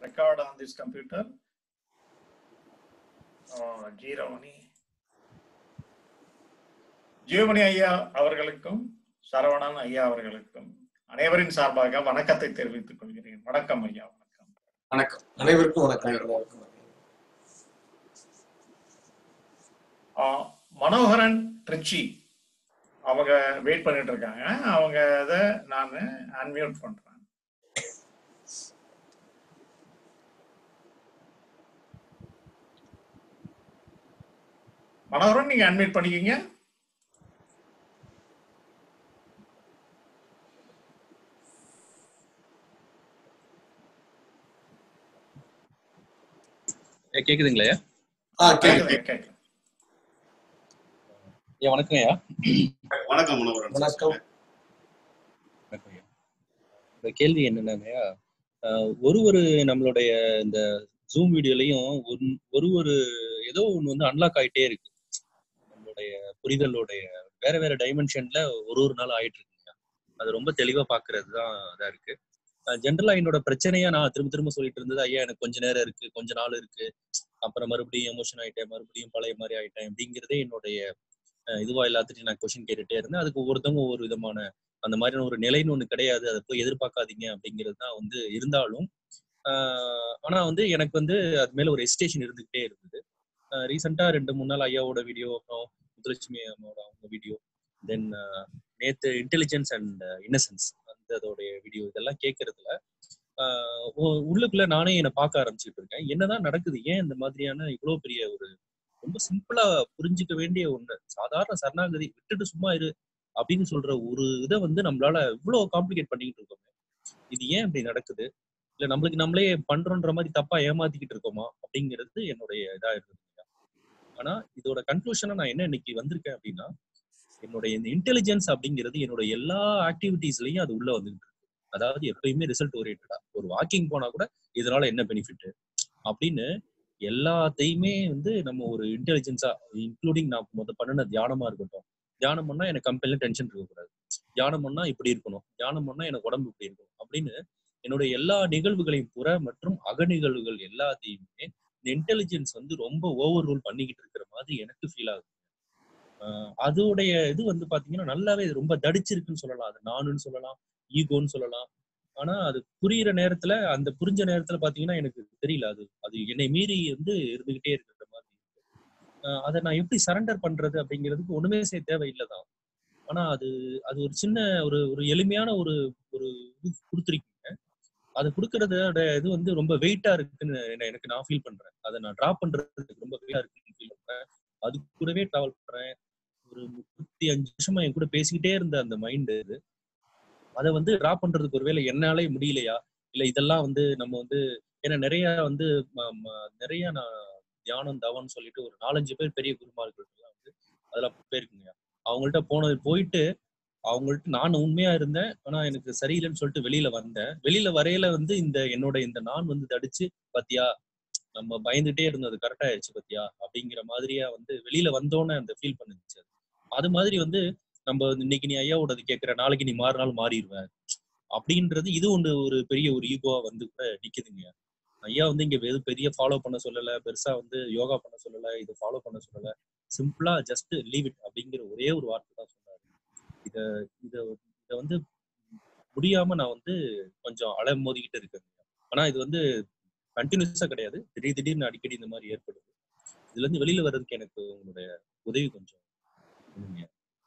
record on this computer. Uh, ஜீரமணி Jeevamani ஐயா அவர்களுக்கும் சரவணன் ஐயா அவர்களுக்கும் அனைவரின் சார்பாக வணக்கத்தை தெரிவித்துக் கொள்கிறேன் வணக்கம் ஐயா வணக்கம் வணக்கம் அனைவருக்கும் வணக்கம் எல்லாருக்கும் வணக்கம். ஆஹ் மனோகரன் ட்ரிச்சி அவங்க வெயிட் பண்ணிட்டு இருக்காங்க அவங்க இதை நான் அன்மியூட் பண்றேன் மனோகரன் நீங்க அன்மியூட் பண்ணிக்கிங்க ஏ, கேக்குதுங்களா ஐயா? ஆ கேக்குது கேட்குது கேட்குது ஐயா வணக்கம் ஐயா வணக்கம் மனோகரன் வணக்கம் வணக்கம் ஐயா இந்த கேள்வி என்னன்னா ஒரு ஒரு நம்மளுடைய இந்த ஜூம் வீடியோலயும் ஒரு ஒரு ஒரு ஏதோ ஒண்ணு வந்து அன்லாக் ஆயிட்டே இருக்கு நம்மளுடைய புரிதலோடைய வேற வேற டைமென்ஷன்ல ஒரு ஒரு நாள் ஆயிட்டு இருக்குங்க அது ரொம்ப தெளிவா பாக்குறது தான் இதா இருக்கு ஜென்ரலா என்னோட பிரச்சனையா நான் திரும்ப திரும்ப சொல்லிட்டு இருந்தது ஐயா எனக்கு கொஞ்ச நேரம் இருக்கு கொஞ்ச நாள் இருக்கு அப்புறம் மறுபடியும் எமோஷன் ஆயிட்டேன் மறுபடியும் பழைய மாதிரி ஆயிட்டேன் அப்படிங்கிறதே என்னுடைய அஹ், இதுவா எல்லாத்துட்டையும் நான் கொஸ்டின் கேட்டுட்டே இருந்தேன் அதுக்கு ஒவ்வொருத்தவங்க ஒவ்வொரு விதமான அந்த மாதிரியான ஒரு நிலைன்னு ஒண்ணு கிடையாது அதை போய் எதிர்பார்க்காதீங்க அப்படிங்கிறது தான் வந்து இருந்தாலும் ஆஹ் ஆனா வந்து எனக்கு வந்து அது மேல ஒரு எஸ்டேஷன் இருந்துகிட்டே இருந்தது ரீசெண்டா ரெண்டு மூணு நாள் ஐயாவோட வீடியோ அப்புறம் முத்துலட்சுமி அம்மாவோட அவங்க வீடியோ தென் நேத்து இன்டெலிஜென்ஸ் அண்ட் இன்னசென்ஸ் அந்த அதோடைய வீடியோ இதெல்லாம் கேட்கறதுல ஆஹ் உ- உள்ளுக்குள்ள நானே என்னை பார்க்க ஆரம்பிச்சுட்டு இருக்கேன் என்னதான் நடக்குது ஏன் இந்த மாதிரியான இவ்வளவு பெரிய ஒரு ரொம்ப சிம்பிளா புரிஞ்சுக்க வேண்டிய ஒண்ணு சாதாரண சரணாகதி விட்டுட்டு சும்மா இரு அப்படின்னு சொல்ற ஒரு இதை வந்து நம்மளால இவ்வளவு காம்ப்ளிகேட் பண்ணிக்கிட்டு இருக்கோமே இது ஏன் இப்படி நடக்குது இல்ல நம்மளுக்கு நம்மளே பண்றோன்ற மாதிரி தப்பா ஏமாத்திக்கிட்டு இருக்கோமா அப்படிங்கிறது என்னுடைய இதா இருந்தது ஆனா இதோட கன்க்ளூஷனா நான் என்ன இன்னைக்கு வந்திருக்கேன் அப்படின்னா என்னுடைய இந்த இன்டெலிஜென்ஸ் அப்படிங்கிறது என்னோட எல்லா ஆக்டிவிட்டீஸ்லயும் அது உள்ள வந்துகிட்டு இருக்கு அதாவது எப்பயுமே ரிசல்ட் ஓரியன்டா ஒரு வாக்கிங் போனா கூட இதனால என்ன பெனிஃபிட் அப்படின்னு எல்லாத்தையுமே வந்து நம்ம ஒரு இன்டெலிஜென்ஸா இன்க்ளூடிங் நான் முத பண்ணின தியானமா இருக்கட்டும் தியானம் பண்ணா எனக்கு கம்பெனில டென்ஷன் இருக்கக்கூடாது தியானம் பண்ணா இப்படி இருக்கணும் தியானம் பண்ணா எனக்கு உடம்பு இப்படி இருக்கணும் அப்படின்னு என்னுடைய எல்லா நிகழ்வுகளையும் புற மற்றும் அகநிகழ்வுகள் எல்லாத்தையுமே இந்த இன்டெலிஜென்ஸ் வந்து ரொம்ப ஓவர் ரூல் பண்ணிக்கிட்டு இருக்கிற மாதிரி எனக்கு ஃபீல் ஆகுது ஆஹ் அதோடைய இது வந்து பாத்தீங்கன்னா நல்லாவே ரொம்ப தடிச்சிருக்குன்னு சொல்லலாம் அது நானுன்னு சொல்லலாம் ஈகோன்னு சொல்லலாம் ஆனா அது புரியிற நேரத்துல அந்த புரிஞ்ச நேரத்துல பாத்தீங்கன்னா எனக்கு தெரியல அது அது என்னை மீறி வந்து இருந்துகிட்டே இருக்கிற மாதிரி இருக்கு. ஆஹ் அதை நான் எப்படி சரண்டர் பண்றது அப்படிங்கிறதுக்கு ஒண்ணுமே செய்ய தேவையில்லைதான் ஆனா அது அது ஒரு சின்ன ஒரு ஒரு எளிமையான ஒரு ஒரு இது கொடுத்துருக்கீங்க அது கொடுக்கறதோட இது வந்து ரொம்ப வெயிட்டா இருக்குன்னு என்ன- எனக்கு நான் ஃபீல் பண்றேன் அதை நான் டிராப் பண்றதுக்கு ரொம்ப வெயிட்டா இருக்குன்னு ஃபீல் பண்றேன் அது கூடவே டிராவல் பண்றேன் ஒரு முப்பத்தி அஞ்சு வருஷமா என் கூட பேசிக்கிட்டே இருந்த அந்த மைண்ட் இது அதை வந்து டிராப் பண்றதுக்கு ஒருவேளை என்னாலே முடியலையா இல்ல இதெல்லாம் வந்து நம்ம வந்து ஏன்னா நிறைய வந்து ம- ம- நிறைய நான் தியானம் தவம்னு சொல்லிட்டு ஒரு நாலஞ்சு பேர் பெரிய குருமார்கள் எல்லாம் வந்து அதெல்லாம் போயிருக்குங்க அவங்கள்ட்ட போனது போயிட்டு அவங்கள்ட்ட நான் உண்மையா இருந்தேன் ஆனா எனக்கு சரியில்லைன்னு சொல்லிட்டு வெளியில வந்தேன் வெளியில வரையில வந்து இந்த என்னோட இந்த நான் வந்து தடிச்சு பாத்தியா நம்ம பயந்துட்டே இருந்தது கரெக்ட் ஆயிடுச்சு பாத்தியா அப்படிங்கிற மாதிரியா வந்து வெளியில வந்தோன்னே அந்த ஃபீல் பண்ணுச்சு அது. அது மாதிரி வந்து நம்ம வந்து இன்னைக்கு நீ ஐயாவோடது கேட்கிற நாளைக்கு நீ மாறினாலும் மாறிடுவ அப்படின்றது இது ஒன்று ஒரு பெரிய ஒரு ஈகோவா வந்து கூட நிக்குதுங்க ஐயா வந்து இங்க எதுவும் பெரிய ஃபாலோ பண்ண சொல்லல பெருசா வந்து யோகா பண்ண சொல்லல இது ஃபாலோ பண்ண சொல்லல சிம்பிளா ஜஸ்ட் லீவ் இட் அப்படிங்கிற ஒரே ஒரு வார்த்தை தான் சொன்னாரு இத இத இத வந்து முடியாம நான் வந்து கொஞ்சம் அலை மோதிக்கிட்டு இருக்கேன் ஆனா இது வந்து கண்டினியூஸா கிடையாது திடீர் திடீர்னு அடிக்கடி இந்த மாதிரி ஏற்படுது இதுல இருந்து வெளியில வர்றதுக்கு எனக்கு உங்களுடைய உதவி கொஞ்சம் வேணுங்க.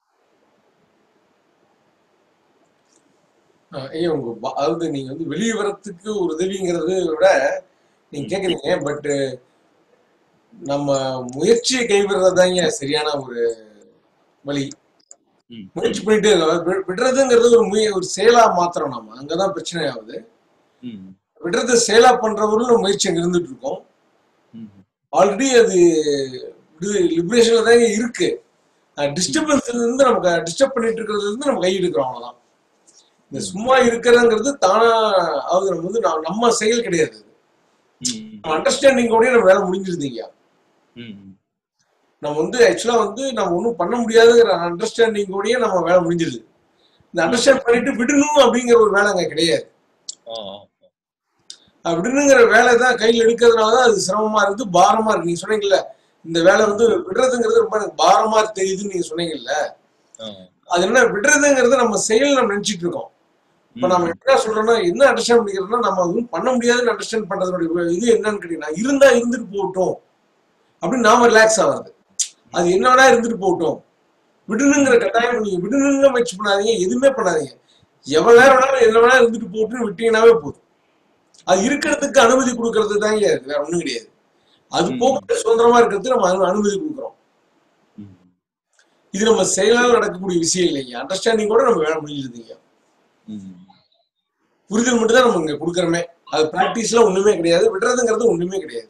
ஆ, ஐயா உங்க ப- அதாவது நீங்க வந்து வெளியே வரத்துக்கு ஒரு உதவிங்கிறத விட நீங்க ம். கேக்குறீங்க பட் நம்ம முயற்சியை கைவிடுறதாங்க சரியான ஒரு வழி ம். முயற்சி பண்ணிட்டே இருக்கோம் வி- விடுறதுங்கிறது ஒரு முய ஒரு செயலா மாத்திரம் நம்ம அங்கதான் பிரச்சனை ஆகுது ம் விடுறத செயலா பண்றவர்களும் நம்ம முயற்சி அங்க இருந்துட்டு இருக்கோம் ம் ஆல்ரெடி அது லிபரேஷன்ல தாங்க இருக்கு டிஸ்டர்பன்ஸ்ல இருந்து நமக்கு டிஸ்டர்ப் பண்ணிட்டு இருக்கிறதுல இருந்து நம்ம கை எடுக்கிறோம் அவ்வளவுதான் இந்த ம். சும்மா இருக்கிறதுங்கிறது தானா அதாவது நம்ம வந்து நான் நம்ம செயல் கிடையாது ம் அண்டர்ஸ்டாண்டிங்கோடய நம்ம வேலை முடிஞ்சிருந்தீங்க ம் நம்ம வந்து ஆக்சுவலா வந்து நம்ம ஒன்றும் பண்ண முடியாதுங்கிற அண்டர்ஸ்டாண்டிங்கோடய நம்ம வேலை முடிஞ்சிருது இந்த அண்டர்ஸ்டாண்ட் பண்ணிட்டு விடணும் அப்படிங்கிற ஒரு வேலை அங்க கிடையாது ஆ ஆ, ஆ. அப்படின்னுங்கிற வேலை தான் கையில் எடுக்கிறதுனால தான் அது சிரமமா இருக்குது பாரமா இருக்கு நீங்க சொன்னீங்கல்ல இந்த வேலை வந்து விடுறதுங்கிறது ரொம்ப எனக்கு பாரமா தெரியுதுன்னு நீங்க சொன்னீங்கல்ல ஆ. அது என்ன விடுறதுங்கிறது நம்ம செயல் நம்ம நினைச்சிட்டு இருக்கோம் இப்ப நம்ம என்ன சொல்றோம்னா என்ன அண்டர்ஸ்டாண்ட் பண்ணிக்கிறோம்னா நம்ம அதுவும் பண்ண முடியாதுன்னு அண்டர்ஸ்டாண்ட் பண்றதோட இது என்னன்னு கேட்டீங்கன்னா இருந்தா இருந்துட்டு போகட்டும் அப்படின்னு நாம ரிலாக்ஸ் ஆகுறது அது என்னடா இருந்துட்டு போகட்டும் விடணுங்கிற கட்டாயம் நீங்க விடணுங்க முயற்சி பண்ணாதீங்க எதுவுமே பண்ணாதீங்க எவ்வளவு நேரம் வேணாலும் என்ன வேணாலும் இருந்துட்டு போட்டுன்னு விட்டீங்கன்னாவே போதும் அது இருக்கிறதுக்கு அனுமதி கொடுக்கறது தாங்க இருக்கு வேற ஒண்ணும் கிடையாது அது ம். போக சுதந்திரமா இருக்கிறதுக்கு நம்ம அனு- அனுமதி கொடுக்குறோம் ம். இது நம்ம செயலால் நடக்கக்கூடிய விஷயம் இல்லைங்க அண்டர்ஸ்டாண்டிங் கூட நம்ம வேலை முடிஞ்சிருந்தீங்க ம். புரிதல் மட்டும் தான் நம்ம இங்க கொடுக்குறோமே அது பிராக்டிஸ்ல ஒண்ணுமே கிடையாது விடுறதுங்கிறது ஒண்ணுமே கிடையாது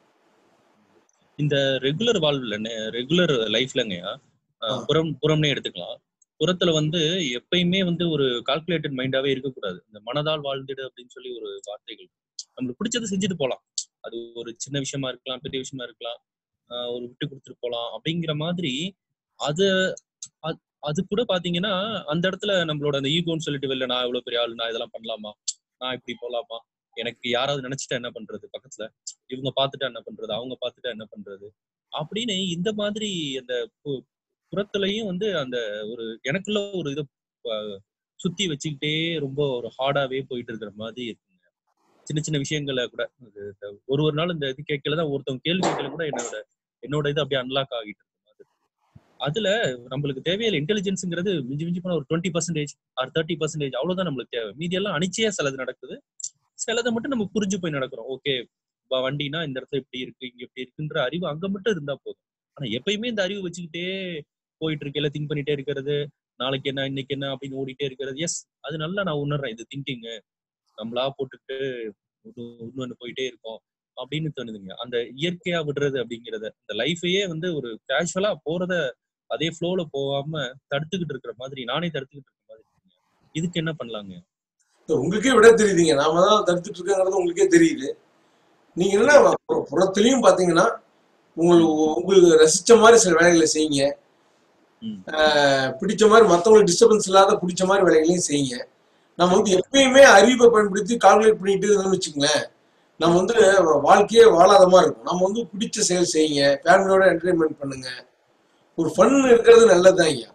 இந்த ரெகுலர் வாழ்வுல ரெகுலர் லைஃப்லங்கய்யா ஆ. புறம் புறம்னே எடுத்துக்கலாம் புறத்துல வந்து எப்பயுமே வந்து ஒரு கால்குலேட்டட் மைண்டாவே இருக்கக்கூடாது இந்த மனதால் வாழ்ந்துடு அப்படின்னு சொல்லி ஒரு வார்த்தைகள் நம்மளுக்கு பிடிச்சதை செஞ்சுட்டு போகலாம் அது ஒரு சின்ன விஷயமா இருக்கலாம் பெரிய விஷயமா இருக்கலாம் ஆஹ் ஒரு விட்டு கொடுத்துட்டு போகலாம் அப்படிங்கிற மாதிரி அது அது- அது கூட பாத்தீங்கன்னா அந்த இடத்துல நம்மளோட அந்த ஈகோன்னு சொல்லிட்டு வெளில நான் இவ்வளவு பெரிய ஆளு நான் இதெல்லாம் பண்ணலாமா நான் இப்படி போலாமா எனக்கு யாராவது நினைச்சிட்டா என்ன பண்றது பக்கத்துல இவங்க பார்த்துட்டா என்ன பண்றது அவங்க பார்த்துட்டா என்ன பண்றது அப்படின்னு இந்த மாதிரி அந்த பு- புறத்துலயும் வந்து அந்த ஒரு எனக்குள்ள ஒரு இதை அஹ், சுத்தி வச்சுக்கிட்டே ரொம்ப ஒரு ஹார்டாவே போயிட்டு இருக்கிற மாதிரி இருக்குங்க சின்ன சின்ன விஷயங்களை கூட இது இந்த ஒரு ஒரு நாள் இந்த இது கேட்கல தான் ஒருத்தவங்க கேள்வி கேட்கல கூட என்னோட என்னோட இது அப்படியே அன்லாக் ஆகிட்டு இருக்க மாதிரி அதுல நம்மளுக்கு தேவையான இன்டெலிஜென்ஸ்ங்கிறது மிஞ்சி மிஞ்சி போனா ஒரு twenty percentage or thirty percentage அவ்வளவுதான் நம்மளுக்கு தேவை மீதி எல்லாம் அனிச்சையா சிலது நடக்குது சிலதை மட்டும் நம்ம புரிஞ்சு போய் நடக்கிறோம் ஓகே வண்டினா இந்த இடத்துல இப்படி இருக்கு இங்க இப்படி இருக்குன்ற அறிவு அங்க மட்டும் இருந்தா போதும் ஆனா எப்பயுமே இந்த அறிவு வச்சுக்கிட்டே போயிட்டு இருக்கையில திங்க் பண்ணிட்டே இருக்கிறது நாளைக்கு என்ன இன்னைக்கு என்ன அப்படின்னு ஓடிட்டே இருக்கிறது எஸ் அது நல்லா நான் உணர்றேன் இது திங்கிங் நம்மளா போட்டுட்டு இன்னொன்னு போயிட்டே இருக்கோம் அப்படின்னு தோணுதுங்க அந்த இயற்கையா விடுறது அப்படிங்கறத இந்த லைஃபையே வந்து ஒரு கேஷுவலா போறத அதே ஃப்ளோல போகாம தடுத்துக்கிட்டு இருக்கிற மாதிரி நானே தடுத்துக்கிட்டு இருக்கிற மாதிரி இருக்குங்க. இதுக்கு என்ன பண்ணலாங்க இப்ப உங்களுக்கே விட தெரியுதுங்க நாம தான் தடுத்துட்டு இருக்கோங்கிறது உங்களுக்கே தெரியுது நீங்க என்ன புற- புறத்துலயும் பாத்தீங்கன்னா உங்களுக்கு உங்களுக்கு ரசிச்ச மாதிரி சில வேலைகளை செய்யுங்க ம். ஆஹ் பிடிச்ச மாதிரி மத்தவங்களுக்கு டிஸ்டர்பன்ஸ் இல்லாத பிடிச்ச மாதிரி வேலைகளையும் செய்யுங்க நம்ம வந்து எப்பயுமே அறிவை பயன்படுத்தி கால்குலேட் பண்ணிட்டு இருந்தோம்னு வச்சுக்கோங்களேன் நம்ம வந்து வாழ்க்கையே வாழாத மாதிரி இருக்கும் நம்ம வந்து பிடிச்ச செயல் செய்யுங்க ஃபேமிலியோட என்டர்டைன்மெண்ட் பண்ணுங்க ஒரு ஃபன் இருக்கிறது நல்லதுதான் ஐயா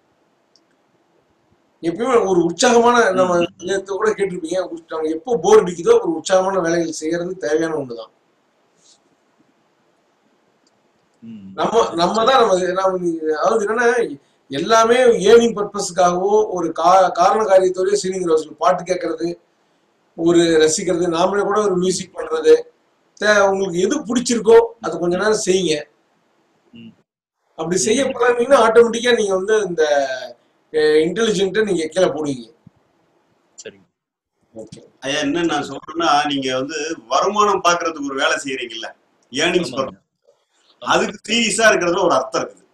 எப்பயுமே ஒரு உற்சாகமான நம்ம நேத்து கூட கேட்டிருப்பீங்க உற்ச- நம்ம எப்போ போர் அடிக்குதோ ஒரு உற்சாகமான வேலைகள் செய்யறது தேவையான ஒண்ணுதான் ம். நம்ம நம்ம தான் நம்ம நம்ம அதாவது என்னன்னா எல்லாமே ஏர்னிங் பர்பஸ்க்காகவோ ஒரு கா காரண காரியத்தோடய சீனிங்கிற பாட்டு கேட்கறது ஒரு ரசிக்கிறது நாமளே கூட ஒரு மியூசிக் பண்றது தே- உங்களுக்கு எது பிடிச்சிருக்கோ அது கொஞ்ச நேரம் செய்யுங்க ம். அப்படி செய்ய பழகினீங்கன்னா ஆட்டோமேட்டிக்கா நீங்க வந்து இந்த இன்டெலிஜென்ட்டை நீங்க கீழே போடுவீங்க சரிங்க ஓகே ஐயா என்ன நான் சொல்றேன்னா நீங்க வந்து வருமானம் பாக்குறதுக்கு ஒரு வேலை செய்யறீங்கல்ல ஏர்னிங்ஸ் ஆமாங்க அதுக்கு சீரியஸா இருக்கிறதுல ஒரு அர்த்தம் இருக்குது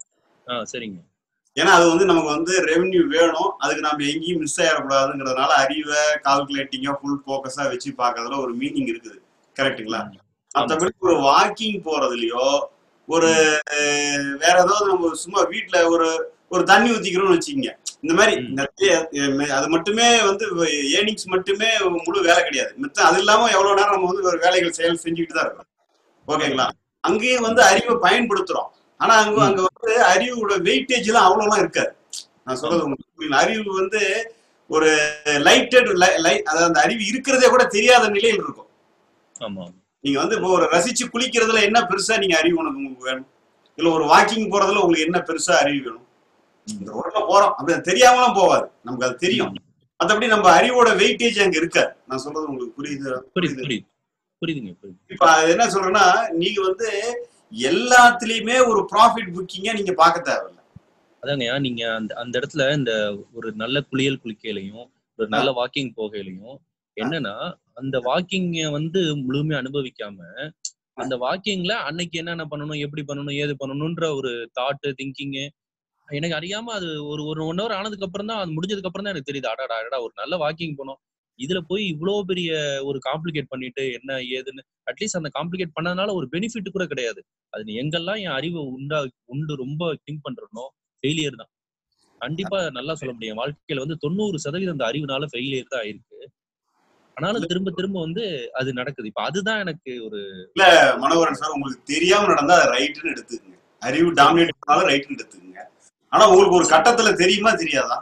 ஆ சரிங்க ஏன்னா அது வந்து நமக்கு வந்து ரெவென்யூ வேணும் அதுக்கு நம்ம எங்கேயும் மிஸ் ஆயிடக்கூடாதுங்கிறதுனால அறிவை கால்குலேட்டிங்கா ஃபுல் ஃபோக்கஸா வச்சு பார்க்கறதுல ஒரு மீனிங் இருக்குது கரெக்ட்டுங்களா ம். மற்றபடி ஒரு வாக்கிங் போறதுலயோ ஒரு அஹ், வேற ஏதாவது நம்ம சும்மா வீட்ல ஒரு ஒரு தண்ணி ஊத்திக்கிறோம்னு வச்சுக்கோங்க இந்த மாதிரி ம். நிறைய, அஹ், அது மட்டுமே வந்து ஏர்னிங்ஸ் மட்டுமே முழு வேலை கிடையாது மித்த அது இல்லாம எவ்வளவு நேரம் நம்ம வந்து ஒரு வேலைகள் செயல் செஞ்சுக்கிட்டு தான் இருக்கோம் ஓகேங்களா அங்கேயும் வந்து அறிவை பயன்படுத்துறோம் ஆனா அங்க ம். அங்க வந்து அறிவோட வெயிட்டேஜ் எல்லாம் அவ்வளவுலாம் இருக்காது நான் சொல்றது உங்களுக்கு புரியல அறிவு வந்து ஒரு லைட்டட் அதாவது அந்த அறிவு இருக்கிறதே கூட தெரியாத நிலையில் இருக்கும் ஆமா நீங்க வந்து இப்போ ஒரு ரசிச்சு குளிக்கிறதுல என்ன பெருசா நீங்க அறிவு உனக்கு உங்களுக்கு வேணும் இல்ல ஒரு வாக்கிங் போறதுல உங்களுக்கு என்ன பெருசா அறிவு வேணும் இந்த ரோட்ல போறோம் அப்படி அது தெரியாமலாம் போவாது நமக்கு அது தெரியும் மத்தபடி நம்ம அறிவோட வெயிட்டேஜ் அங்க இருக்காது நான் சொல்றது உங்களுக்கு புரியுது புரியுது புரியுது புரியுதுங்க புரியுது இப்ப அது என்ன சொல்றேன்னா நீங்க வந்து எல்லாத்துலயுமே ஒரு ப்ராஃபிட் புக்கிங்க நீங்க பார்க்க தேவையில்ல அதாங்கய்யா நீங்க அந்த அந்த இடத்துல இந்த ஒரு நல்ல குளியல் குளிக்கையிலையும் ஒரு நல்ல வாக்கிங் போகையிலையும் என்னன்னா அந்த வாக்கிங்க வந்து முழுமையா அனுபவிக்காம அந்த வாக்கிங்ல அன்னைக்கு என்னென்ன பண்ணணும் எப்படி பண்ணணும் ஏது பண்ணணும்ன்ற ஒரு தாட்டு திங்கிங் எனக்கு அறியாம அது ஒரு ஒரு ஒன் ஹவர் ஆனதுக்கு அப்புறம் தான் அது முடிஞ்சதுக்கு அப்புறம் தான் எனக்கு தெரியுது அடாடா அடடா ஒரு நல்ல வாக்கிங் போனோம் இதுல போய் இவ்வளோ பெரிய ஒரு காம்ப்ளிகேட் பண்ணிட்டு என்ன ஏதுன்னு அட்லீஸ்ட் அந்த காம்ப்ளிகேட் பண்ணதுனால ஒரு பெனிஃபிட் கூட கிடையாது அது நீ எங்கெல்லாம் என் அறிவை உண்டா உண்டு ரொம்ப திங்க் பண்றனோ ஃபெயிலியர் தான் கண்டிப்பா நல்லா சொல்ல முடியும் வாழ்க்கையில வந்து தொண்ணூறு சதவீதம் அந்த அறிவுனால ஃபெயிலியர் தான் ஆயிருக்கு ஆனாலும் திரும்ப திரும்ப வந்து அது நடக்குது இப்ப அதுதான் எனக்கு ஒரு மனோகரன் சார் உங்களுக்கு தெரியாம நடந்தா அது ரைட்டுன்னு எடுத்துக்கங்க அறிவு டாமினேட் பண்ணாலும் ரைட்டுன்னு எடுத்துக்கங்க ஆனா உங்களுக்கு ஒரு கட்டத்துல தெரியுமா தெரியாதா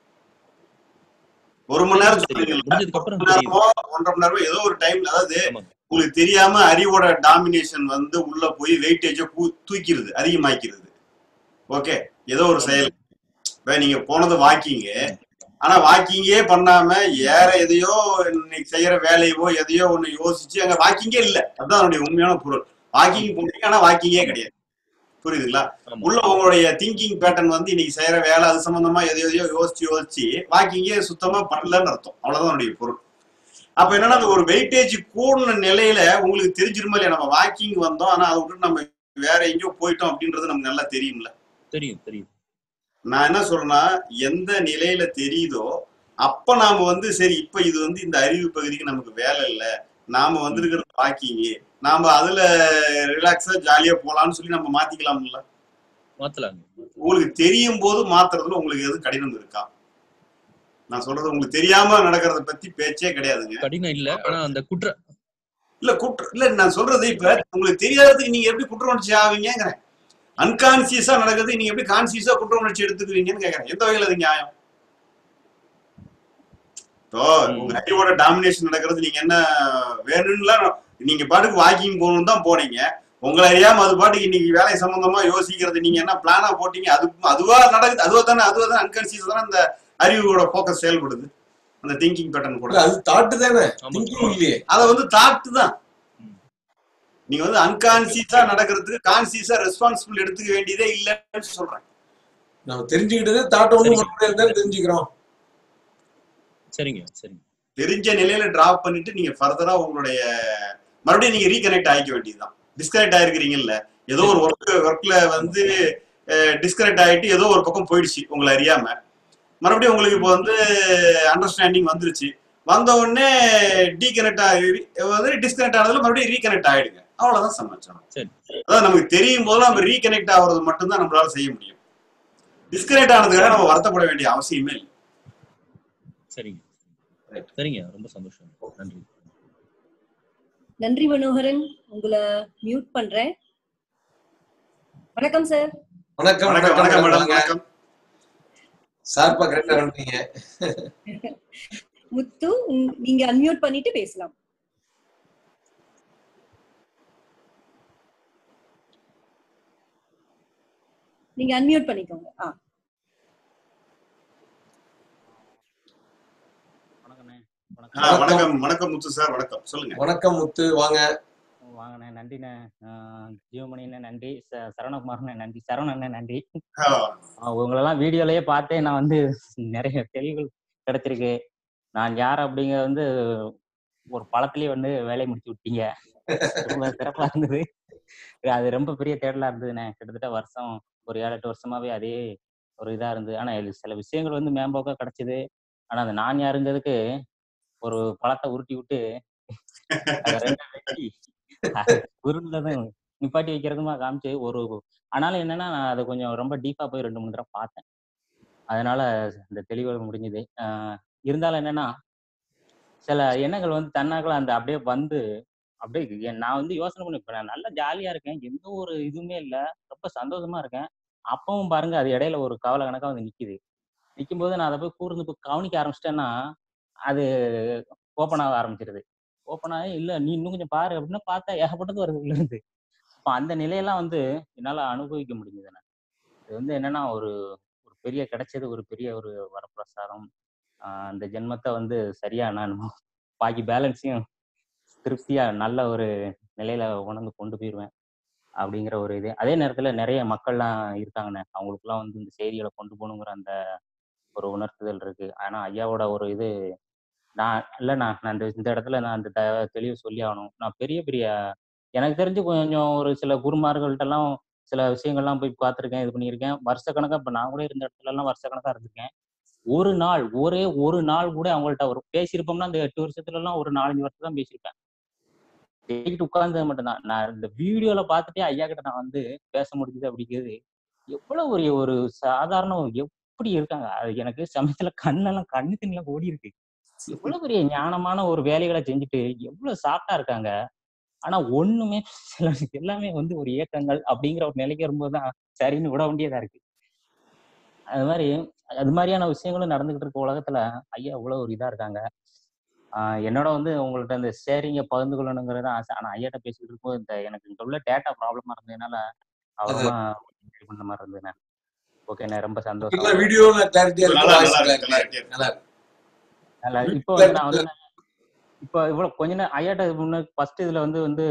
ஒரு மணி நேரம் தெரியும். சொல்றீங்கல்ல, முடிஞ்சதுக்கு அப்புறம் ஒரு மணி தெரியுது நேரமோ ஒன்றரை மணி நேரமோ ஏதோ ஒரு டைம் அதாவது ஆமாங்க. உங்களுக்கு தெரியாம அறிவோட டாமினேஷன் வந்து உள்ள போய் வெயிட்டேஜ தூக்கிடுது அதிகமாக்கிறது ஓகே ஏதோ ஒரு செயல் இப்ப நீங்க போனது வாக்கிங் ஆனா வாக்கிங்கே பண்ணாம வேற எதையோ இன்னைக்கு செய்யற வேலையவோ எதையோ ஒண்ணு யோசிச்சு அங்க வாக்கிங்கே இல்ல அதுதான் அதனுடைய உண்மையான பொருள் வாக்கிங் போனீங்க ஆனா வாக்கிங்கே கிடையாது புரியுதுங்களா ஆமா. உள்ள உங்களுடைய திங்கிங் பேட்டர்ன் வந்து இன்னைக்கு செய்யற வேலை அது சம்பந்தமா எதையோ எதையோ யோசிச்சு யோசிச்சு வாக்கிங்கே சுத்தமா பண்ணலன்னு அர்த்தம் அவ்வளவுதான் அதனுடைய பொருள் அப்ப என்னன்னா அந்த ஒரு வெயிட்டேஜ் கூடின நிலையில உங்களுக்கு தெரிஞ்சிருமா இல்லையா நம்ம வாக்கிங் வந்தோம் ஆனா அதை விட்டு நம்ம வேற எங்கேயோ போயிட்டோம் அப்படின்றது நமக்கு நல்லா தெரியும்ல தெரியும் தெரியும் நான் என்ன சொல்றேன்னா எந்த நிலையில தெரியுதோ அப்ப நாம வந்து சரி இப்ப இது வந்து இந்த அறிவு பகுதிக்கு நமக்கு வேலை இல்ல நாம வந்திருக்கிறது வாக்கிங் நாம அதுல ரிலாக்ஸா ஜாலியா போலாம்னு சொல்லி நம்ம மாத்திக்கலாம்ல மாத்தலாங்க உங்களுக்கு தெரியும் போது மாத்துறதுல உங்களுக்கு எதுவும் கடினம் இருக்கா நான் சொல்றது உங்களுக்கு தெரியாம நடக்கிறத பத்தி பேச்சே கிடையாதுங்க கடினம் இல்ல ஆனா அந்த குற்ற இல்ல குற்ற இல்ல நான் சொல்றது இப்ப உங்களுக்கு தெரியாததுக்கு நீங்க எப்படி குற்ற உணர்ச்சி ஆவீங்கிறேன் அன்கான்சியஸா நடக்கிறது நீங்க எப்படி கான்சியஸா குற்ற உணர்ச்சி எடுத்துக்குவீங்கன்னு கேக்குறேன் எந்த வகையில அது நியாயம் இப்போ உங்க அறிவோட டாமினேஷன் நடக்கிறது நீங்க என்ன வேணும்லாம் நீங்க பாட்டுக்கு வாக்கிங் போகணும் தான் போனீங்க உங்களை அறியாம அது பாட்டுக்கு இன்னைக்கு வேலை சம்பந்தமா யோசிக்கிறது நீங்க என்ன பிளானா போட்டீங்க அது அதுவா நடக்குது அதுவா தானே அதுவா தானே அன்கான்சியஸ் தானே அந்த அறிவோட போக்கஸ் செயல்படுது அந்த திங்கிங் பேட்டர்ன் கூட இல்ல, அது தாட்டு தானே ஆமா. திங்கிங் இல்லையே அதை வந்து தாட்டு தான் ம். நீங்க வந்து அன்கான்சியஸா நடக்கிறதுக்கு கான்சியஸா ரெஸ்பான்சிபிள் எடுத்துக்க வேண்டியதே இல்லைன்னு சொல்றேன் நம்ம தெரிஞ்சுக்கிட்டதே தாட்டு ஒண்ணு சரிங்க. மட்டும் இருந்தாலும் தெரிஞ்சுக்கிறோம் சரிங்க சரிங்க தெரிஞ்ச நிலையில டிராப் பண்ணிட்டு நீங்க ஃபர்தரா உங்களுடைய மறுபடியும் நீங்க ரீகனெக்ட் ஆகிக்க வேண்டியதுதான் டிஸ்கனெக்ட் ஆயிருக்கிறீங்கல்ல ஏதோ ஒரு ஒர்க் ஒர்க்ல வந்து டிஸ்கனெக்ட் ஆயிட்டு ஏதோ ஒரு பக்கம் போயிடுச்சு உங்களை அறியாம மறுபடியும் உங்களுக்கு இப்போ வந்து அண்டர்ஸ்டாண்டிங் வந்துருச்சு வந்த உடனே டீகனெக்ட் ஆகி வந்து டிஸ்கனெக்ட் ஆனதுல மறுபடியும் ரீகனெக்ட் ஆயிடுங்க அவ்வளவுதான் சமாச்சாரம் சரி. அதாவது நமக்கு தெரியும் போது நம்ம ரீகனெக்ட் ஆகுறது மட்டும்தான் நம்மளால செய்ய முடியும் டிஸ்கனெக்ட் ஆனதுக்காக நம்ம வருத்தப்பட வேண்டிய அவசியமே இல்லை சரிங்க Right. சரிங்க ரொம்ப சந்தோஷம் நன்றி நன்றி மனோகரன் உங்களை மியூட் பண்றேன் வணக்கம் சார் வணக்கம் வணக்கம் வணக்கம் மேடம் வணக்கம் சார்பா கரெக்டா வந்துட்டீங்க முத்து உங்- நீங்க அன்மியூட் பண்ணிட்டு பேசலாம் நீங்க அன்மியூட் பண்ணிக்கோங்க ஆ வணக்கண்ணே ஆ, வணக்கம் வணக்கம் முத்து சார் வணக்கம் சொல்லுங்க வணக்கம் முத்து வாங்க வாங்கண்ணே நன்றிண்ணே ஆஹ் ஜீவமணிண்ணே நன்றி ச- சரவணகுமார்ண்ணே நன்றி சரவணண்ணே நன்றி ஆ, ஆஹ் உங்களெல்லாம் வீடியோலயே பார்த்தே நான் வந்து நிறைய தெளிவுகள் கிடைச்சிருக்கு நான் யார் அப்படிங்கறது வந்து ஒரு பழத்திலேயே வந்து வேலையை முடிச்சு விட்டீங்க ரொம்ப சிறப்பா இருந்தது அது ரொம்ப பெரிய தேடலா இருந்ததுண்ணே கிட்டத்தட்ட வருஷம் ஒரு ஏழு எட்டு வருஷமாவே அதே ஒரு இதா இருந்தது ஆனா இது சில விஷயங்கள் வந்து மேம்போக்கா கிடைச்சது ஆனா அந்த நான் யாருங்கிறதுக்கு ஒரு பழத்தை உருட்டி விட்டு அதை ரெண்டா வெட்டி உருண்டதும் நிப்பாட்டி வைக்கிறதுமா காமிச்சு ஒரு ஆனாலும் என்னன்னா நான் அதை கொஞ்சம் ரொம்ப டீப்பா போய் ரெண்டு மூணு தடவை பார்த்தேன் அதனால இந்த தெளிவாக முடிஞ்சது ஆஹ் இருந்தாலும் என்னன்னா சில எண்ணங்கள் வந்து தன்னாக்கள் அந்த அப்படியே வந்து அப்படியே எ- நான் வந்து யோசனை பண்ணி இப்ப நான் நல்லா ஜாலியா இருக்கேன் எந்த ஒரு இதுவுமே இல்ல ரொம்ப சந்தோஷமா இருக்கேன் அப்பவும் பாருங்க அது இடையில ஒரு கவலை கணக்கா வந்து நிக்குது நிக்கும் போது நான் அதை போய் கூர்ந்து போய் கவனிக்க ஆரம்பிச்சிட்டேன்னா அது ஓப்பன் ஆக ஆரம்பிச்சிருது ஓப்பன் ஆகி இல்ல நீ இன்னும் கொஞ்சம் பாரு அப்படின்னா பார்த்தா ஏகப்பட்டது வருது உள்ள இருந்து அப்ப அந்த நிலையெல்லாம் வந்து என்னால அனுபவிக்க முடிஞ்சது எனக்கு இது வந்து என்னன்னா ஒரு ஒரு பெரிய கிடைச்சது ஒரு பெரிய ஒரு வரப்பிரசாதம் ஆஹ் அந்த ஜென்மத்தை வந்து சரியா நான் பாக்கி பேலன்ஸையும் திருப்தியா நல்ல ஒரு நிலையில உணர்ந்து கொண்டு போயிடுவேன் அப்படிங்கிற ஒரு இது அதே நேரத்துல நிறைய மக்கள்லாம் இருக்காங்கண்ணே அவங்களுக்குலாம் வந்து இந்த செய்திகளை கொண்டு போகணுங்கிற அந்த ஒரு உணர்த்துதல் இருக்கு ஆனா ஐயாவோட ஒரு இது நான் இல்லைண்ணா நான் இந்த இந்த இடத்துல நான் அந்த த- தெளிவு சொல்லி ஆகணும் நான் பெரிய பெரிய எனக்கு தெரிஞ்சு கொஞ்சம் ஒரு சில குருமார்கள்ட்டெல்லாம் சில விஷயங்கள்லாம் போய் பார்த்துருக்கேன் இது பண்ணியிருக்கேன் வருஷக்கணக்கா இப்போ நான் கூட இருந்த இடத்துல எல்லாம் வருஷக்கணக்கா இருந்திருக்கேன் ஒரு நாள் ஒரே ஒரு நாள் கூட அவங்கள்ட்ட ஒரு பேசியிருப்போம்னா அந்த எட்டு வருஷத்துல எல்லாம் ஒரு நாலஞ்சு வருஷம் தான் பேசியிருப்பேன் பேசிட்டு உட்கார்ந்தது மட்டும்தான் நான் இந்த வீடியோல பார்த்துட்டே ஐயா கிட்ட நான் வந்து பேச முடிஞ்சது அப்படிங்கிறது எவ்வளவு ஒரு ஒரு சாதாரண எப்படி இருக்காங்க அது எனக்கு சமயத்துல கண்ணெல்லாம் கண்ணு தண்ணிலாம் ஓடி இருக்கு எவ்வளவு பெரிய ஞானமான ஒரு வேலைகளை செஞ்சுட்டு எவ்வளவு சாஃப்டா இருக்காங்க ஆனா ஒண்ணுமே சில எல்லாமே வந்து ஒரு இயக்கங்கள் அப்படிங்கிற ஒரு நிலைக்கு வரும்போது தான் சரின்னு விட வேண்டியதா இருக்கு அது மாதிரி அது மாதிரியான விஷயங்களும் நடந்துகிட்டு இருக்க உலகத்துல ஐயா இவ்வளவு ஒரு இதா இருக்காங்க ஆஹ் என்னோட வந்து உங்கள்ட்ட இந்த ஷேரிங்க பகிர்ந்து கொள்ளணுங்கிறது தான் ஆசை ஆனா ஐயாட்ட பேசிட்டு இருக்கும்போது இந்த எனக்கு இங்க உள்ள டேட்டா ப்ராப்ளமா இருந்ததுனால அப்புறமா இது பண்ண மாதிரி இருந்ததுண்ணே ஓகேண்ணே ரொம்ப சந்தோஷம் வீடியோல கிளாரிட்டியா நல்லா இருக்கு நல்லா வாய்ஸ் இருக்கு கிளாரிட்டியா clarity நல்லா இருக்கு நல்லா இப்போ வந்து நான் வந்து இப்போ இவ்வளவு கொஞ்ச நேரம் ஐயாட்ட முன்ன ஃபர்ஸ்ட் இதுல வந்து வந்து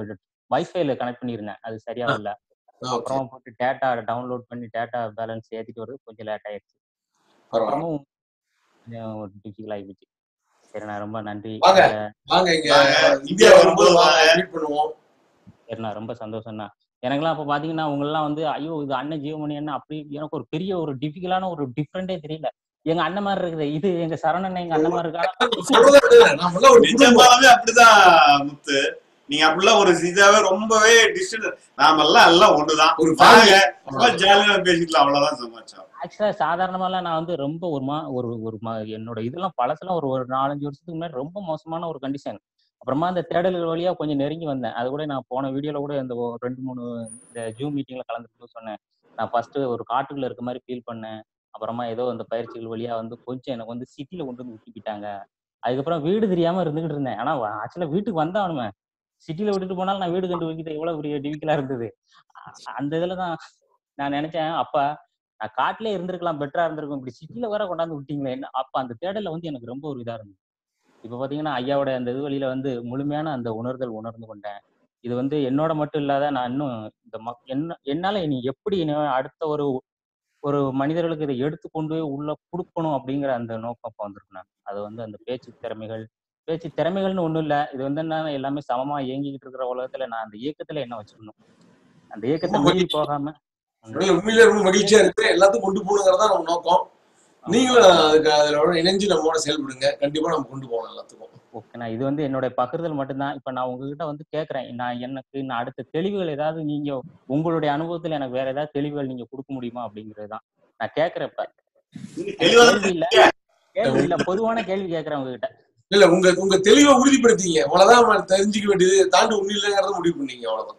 வைஃபைல கனெக்ட் பண்ணியிருந்தேன் அது சரியா இல்ல ஓகே அப்புறம் போட்டு டேட்டா டவுன்லோட் பண்ணி டேட்டா பேலன்ஸ் ஏத்திட்டு வருது கொஞ்சம் லேட் ஆயிடுச்சு பரவாயில்ல அப்புறமும் கொஞ்சம் டிஃபிகல் ஆயிடுச்சு சரி நான் ரொம்ப நன்றி வாங்க. அஹ் வாங்க இங்க வாங்க. இந்தியா வரும்போது வாங்க மீட் பண்ணுவோம் சரிண்ணா ரொம்ப சந்தோஷம்ண்ணா எனக்கெல்லாம் அப்ப பாத்தீங்கன்னா அவங்க எல்லாம் வந்து ஐயோ இது அண்ணன் ஜீவமணி அண்ணன் அப்படி எனக்கு ஒரு பெரிய ஒரு டிஃபிகலான ஒரு டிஃப்ரெண்டே தெரியல எங்க அண்ணன் மாதிரி இருக்குது இது எங்க சரணன் எங்க அண்ணன் மாதிரி இருக்கா சொல்றதா அப்படிதான். நாமெல்லாம் ஒரு குடும்பம் நிஜமாவே அப்படிதான் முத்து நீங்க அப்படிலாம் ஒரு இதாவே ரொம்பவே டிஸ்டன்ஸ் நாமெல்லாம் எல்லாம் ஒண்ணுதான் ஒரு வாங்க family. ஜாலியா பேசிக்கலாம் அவ்வளவுதான் சமாச்சாரம் ஆக்சுவலா சாதாரணமாலாம் நான் வந்து ரொம்ப ஒரு மா ஒரு ஒரு மா என்னோட இதெல்லாம் பழசெல்லாம் ஒரு ஒரு நாலஞ்சு வருஷத்துக்கு முன்னாடி ரொம்ப மோசமான ஒரு கண்டிஷன் அப்புறமா அந்த தேடல்கள் வழியா கொஞ்சம் நெருங்கி வந்தேன் அது கூட நான் போன வீடியோல கூட இந்த ஒரு ரெண்டு மூணு இந்த ஜூம் மீட்டிங்ல கலந்துட்டு சொன்னேன் நான் ஃபர்ஸ்ட் ஒரு காட்டுக்குள்ள இருக்க மாதிரி ஃபீல் பண்ணேன் அப்புறமா ஏதோ அந்த பயிற்சிகள் வழியா வந்து கொஞ்சம் எனக்கு வந்து சிட்டில கொண்டு வந்து ஊட்டிக்கிட்டாங்க அதுக்கப்புறம் வீடு தெரியாம இருந்துகிட்டு இருந்தேன் ஆனா ஆக்சுவலா வீட்டுக்கு வந்தானுமே சிட்டில விட்டுட்டு போனாலும் நான் வீடு கண்டு வைக்கிறது எவ்வளவு பெரிய டிவிக்கலா இருந்தது அ- அந்த இதுலதான் நான் நினைச்சேன் அப்ப நான் காட்டிலே இருந்திருக்கலாம் பெட்டரா இருந்திருக்கும் இப்படி சிட்டில வர கொண்டாந்து விட்டீங்களே என்ன அப்ப அந்த தேடல்ல வந்து எனக்கு ரொம்ப ஒரு இதா இருந்தது இப்ப பாத்தீங்கன்னா ஐயாவோட அந்த இது வழியில வந்து முழுமையான அந்த உணர்தல் உணர்ந்து கொண்டேன் இது வந்து என்னோட மட்டும் இல்லாத நான் இன்னும் இந்த மக் என்ன என்னால இனி எப்படி இனி அடுத்த ஒரு ஒரு மனிதர்களுக்கு இதை எடுத்து கொண்டு போய் உள்ள கொடுக்கணும் அப்படிங்கிற அந்த நோக்கம் அப்ப வந்திருக்கு நான் அது வந்து அந்த பேச்சு திறமைகள் பேச்சு திறமைகள்னு ஒண்ணும் இல்ல இது வந்து என்ன எல்லாமே சமமா இயங்கிக்கிட்டு இருக்கிற உலகத்துல நான் அந்த இயக்கத்துல என்ன வச்சுக்கணும் அந்த இயக்கத்தை ரொம்ப மீறி போகாம உடனே உண்மையிலே ரொம்ப மகிழ்ச்சியா இருக்கு எல்லாத்துக்கும் கொண்டு போகணுங்கிறதா நம்ம நோக்கம் நீங்களும் அதுக்கு அதுல இணைஞ்சு நம்மோட செயல்படுங்க கண்டிப்பா நம்ம கொண்டு போகணும் எல்லாத்துக்கும் ஓகேண்ணா இது வந்து என்னோட பகிர்தல் மட்டும்தான் இப்ப நான் உங்ககிட்ட வந்து கேக்குறேன் நான் எனக்கு நான் அடுத்த தெளிவுகள் ஏதாவது நீங்க உங்களுடைய அனுபவத்துல எனக்கு வேற ஏதாவது தெளிவுகள் நீங்க கொடுக்க முடியுமா அப்படிங்கிறது தான் நான் கேக்குறேன் இப்ப நீங்க தெளிவா தான் கேள்வி இல்ல கேள்வி இல்ல பொதுவான கேள்வி கேக்குறேன் உங்ககிட்ட இல்ல உங்க உங்க தெளிவை உறுதிப்படுத்திங்க அவ்வளவுதான் நம்ம தெரிஞ்சுக்க வேண்டியது தாண்டி ஒண்ணு இல்லைங்கிறத முடிவு பண்ணீங்க அவ்வளவுதான்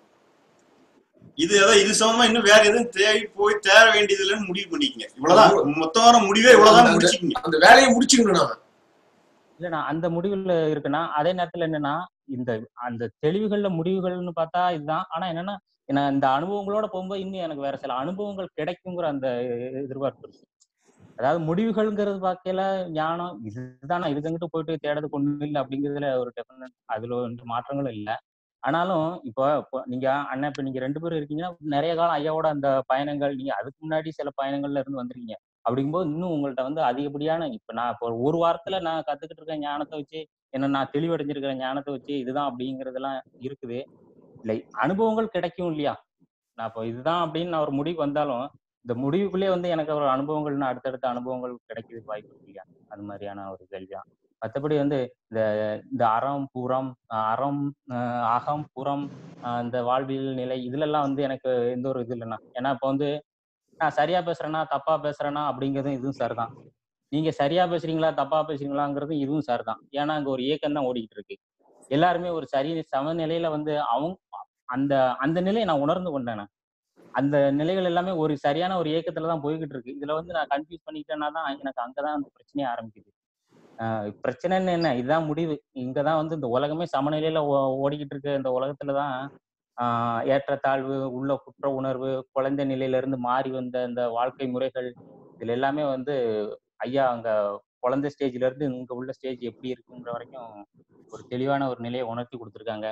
இது ஏதோ இது சமமா இன்னும் வேற எதுவும் தேவை போய் தேர வேண்டியது இல்லைன்னு முடிவு பண்ணிக்கங்க இவ்வளவுதான் மொத்தமான முடிவே இவ்வளவுதான் முடிச்சுக்கீங்க அந்த வேலையை முடிச்சுக்கணும் நாம இல்லண்ணா அந்த முடிவுல இருக்குன்னா அதே நேரத்துல என்னன்னா இந்த அந்த தெளிவுகள்ல முடிவுகள்னு பார்த்தா இதுதான் ஆனா என்னன்னா நான் இந்த அனுபவங்களோட போகும்போது இன்னும் எனக்கு வேற சில அனுபவங்கள் கிடைக்குங்கிற அந்த எதிர்பார்ப்பு இருக்கு அதாவது முடிவுகள்ங்கிறது பார்க்கல ஞானம் இதுதானா இதுக்கிட்டு போயிட்டு தேடது ஒண்ணு இல்லை அப்படிங்கிறதுல ஒரு டெஃபினட் அதுல வந்து மாற்றங்களும் இல்லை ஆனாலும் இப்போ இப்போ நீங்க அண்ணன் இப்ப நீங்க ரெண்டு பேரும் இருக்கீங்கன்னா நிறைய காலம் ஐயாவோட அந்த பயணங்கள் நீங்க அதுக்கு முன்னாடி சில பயணங்கள்ல இருந்து வந்திருக்கீங்க அப்படிங்கும்போது இன்னும் உங்கள்ட்ட வந்து அதிகப்படியான இப்ப நான் இப்போ ஒரு வாரத்துல நான் கத்துக்கிட்டு இருக்க ஞானத்தை வச்சு என்ன நான் தெளிவடைஞ்சிருக்கிற ஞானத்தை வச்சு இதுதான் அப்படிங்கறதெல்லாம் இருக்குது இல்லை அனுபவங்கள் கிடைக்கும் இல்லையா நான் இப்போ இதுதான் அப்படின்னு நான் ஒரு முடிவு வந்தாலும் இந்த முடிவுக்குள்ளே வந்து எனக்கு ஒரு அனுபவங்கள்னு அடுத்தடுத்த அனுபவங்கள் கிடைக்கிறதுக்கு வாய்ப்பு இருக்கு இல்லையா அது மாதிரியான ஒரு கேள்விதான் மற்றபடி வந்து இந்த இந்த அறம் புறம் அஹ் அறம் அஹ் அகம் புறம் அஹ் இந்த வாழ்வியல் நிலை இதுல எல்லாம் வந்து எனக்கு எந்த ஒரு இது இல்லைண்ணா ஏன்னா இப்போ வந்து நான் சரியா பேசுறேனா தப்பா பேசுறேனா அப்படிங்கிறதும் இதுவும் சார் தான் நீங்க சரியா பேசுறீங்களா தப்பா பேசுறீங்களாங்கிறதும் இதுவும் சார் தான் ஏன்னா அங்க ஒரு இயக்கம் தான் ஓடிக்கிட்டு இருக்கு எல்லாருமே ஒரு சரி சமநிலையில வந்து அவங்க அந்த அந்த நிலையை நான் உணர்ந்து கொண்டேன் நான். அந்த நிலைகள் எல்லாமே ஒரு சரியான ஒரு இயக்கத்துல தான் போய்கிட்டு இருக்கு இதுல வந்து நான் கன்ஃபியூஸ் பண்ணிக்கிட்டேன்னா தான் எனக்கு அங்கதான் அந்த பிரச்சனையே ஆரம்பிக்குது ஆஹ் பிரச்சனைன்னு என்ன இதுதான் முடிவு இங்கதான் வந்து இந்த உலகமே சமநிலையில ஓ- ஓடிக்கிட்டு இருக்க இந்த உலகத்துலதான் ஆஹ் ஏற்றத்தாழ்வு உள்ள குற்ற உணர்வு குழந்தை நிலையில இருந்து மாறி வந்த இந்த வாழ்க்கை முறைகள் இதுல எல்லாமே வந்து ஐயா அங்க குழந்தை ஸ்டேஜ்ல இருந்து இங்க உள்ள ஸ்டேஜ் எப்படி இருக்குங்கிற வரைக்கும் ஒரு தெளிவான ஒரு நிலையை உணர்த்தி கொடுத்துருக்காங்க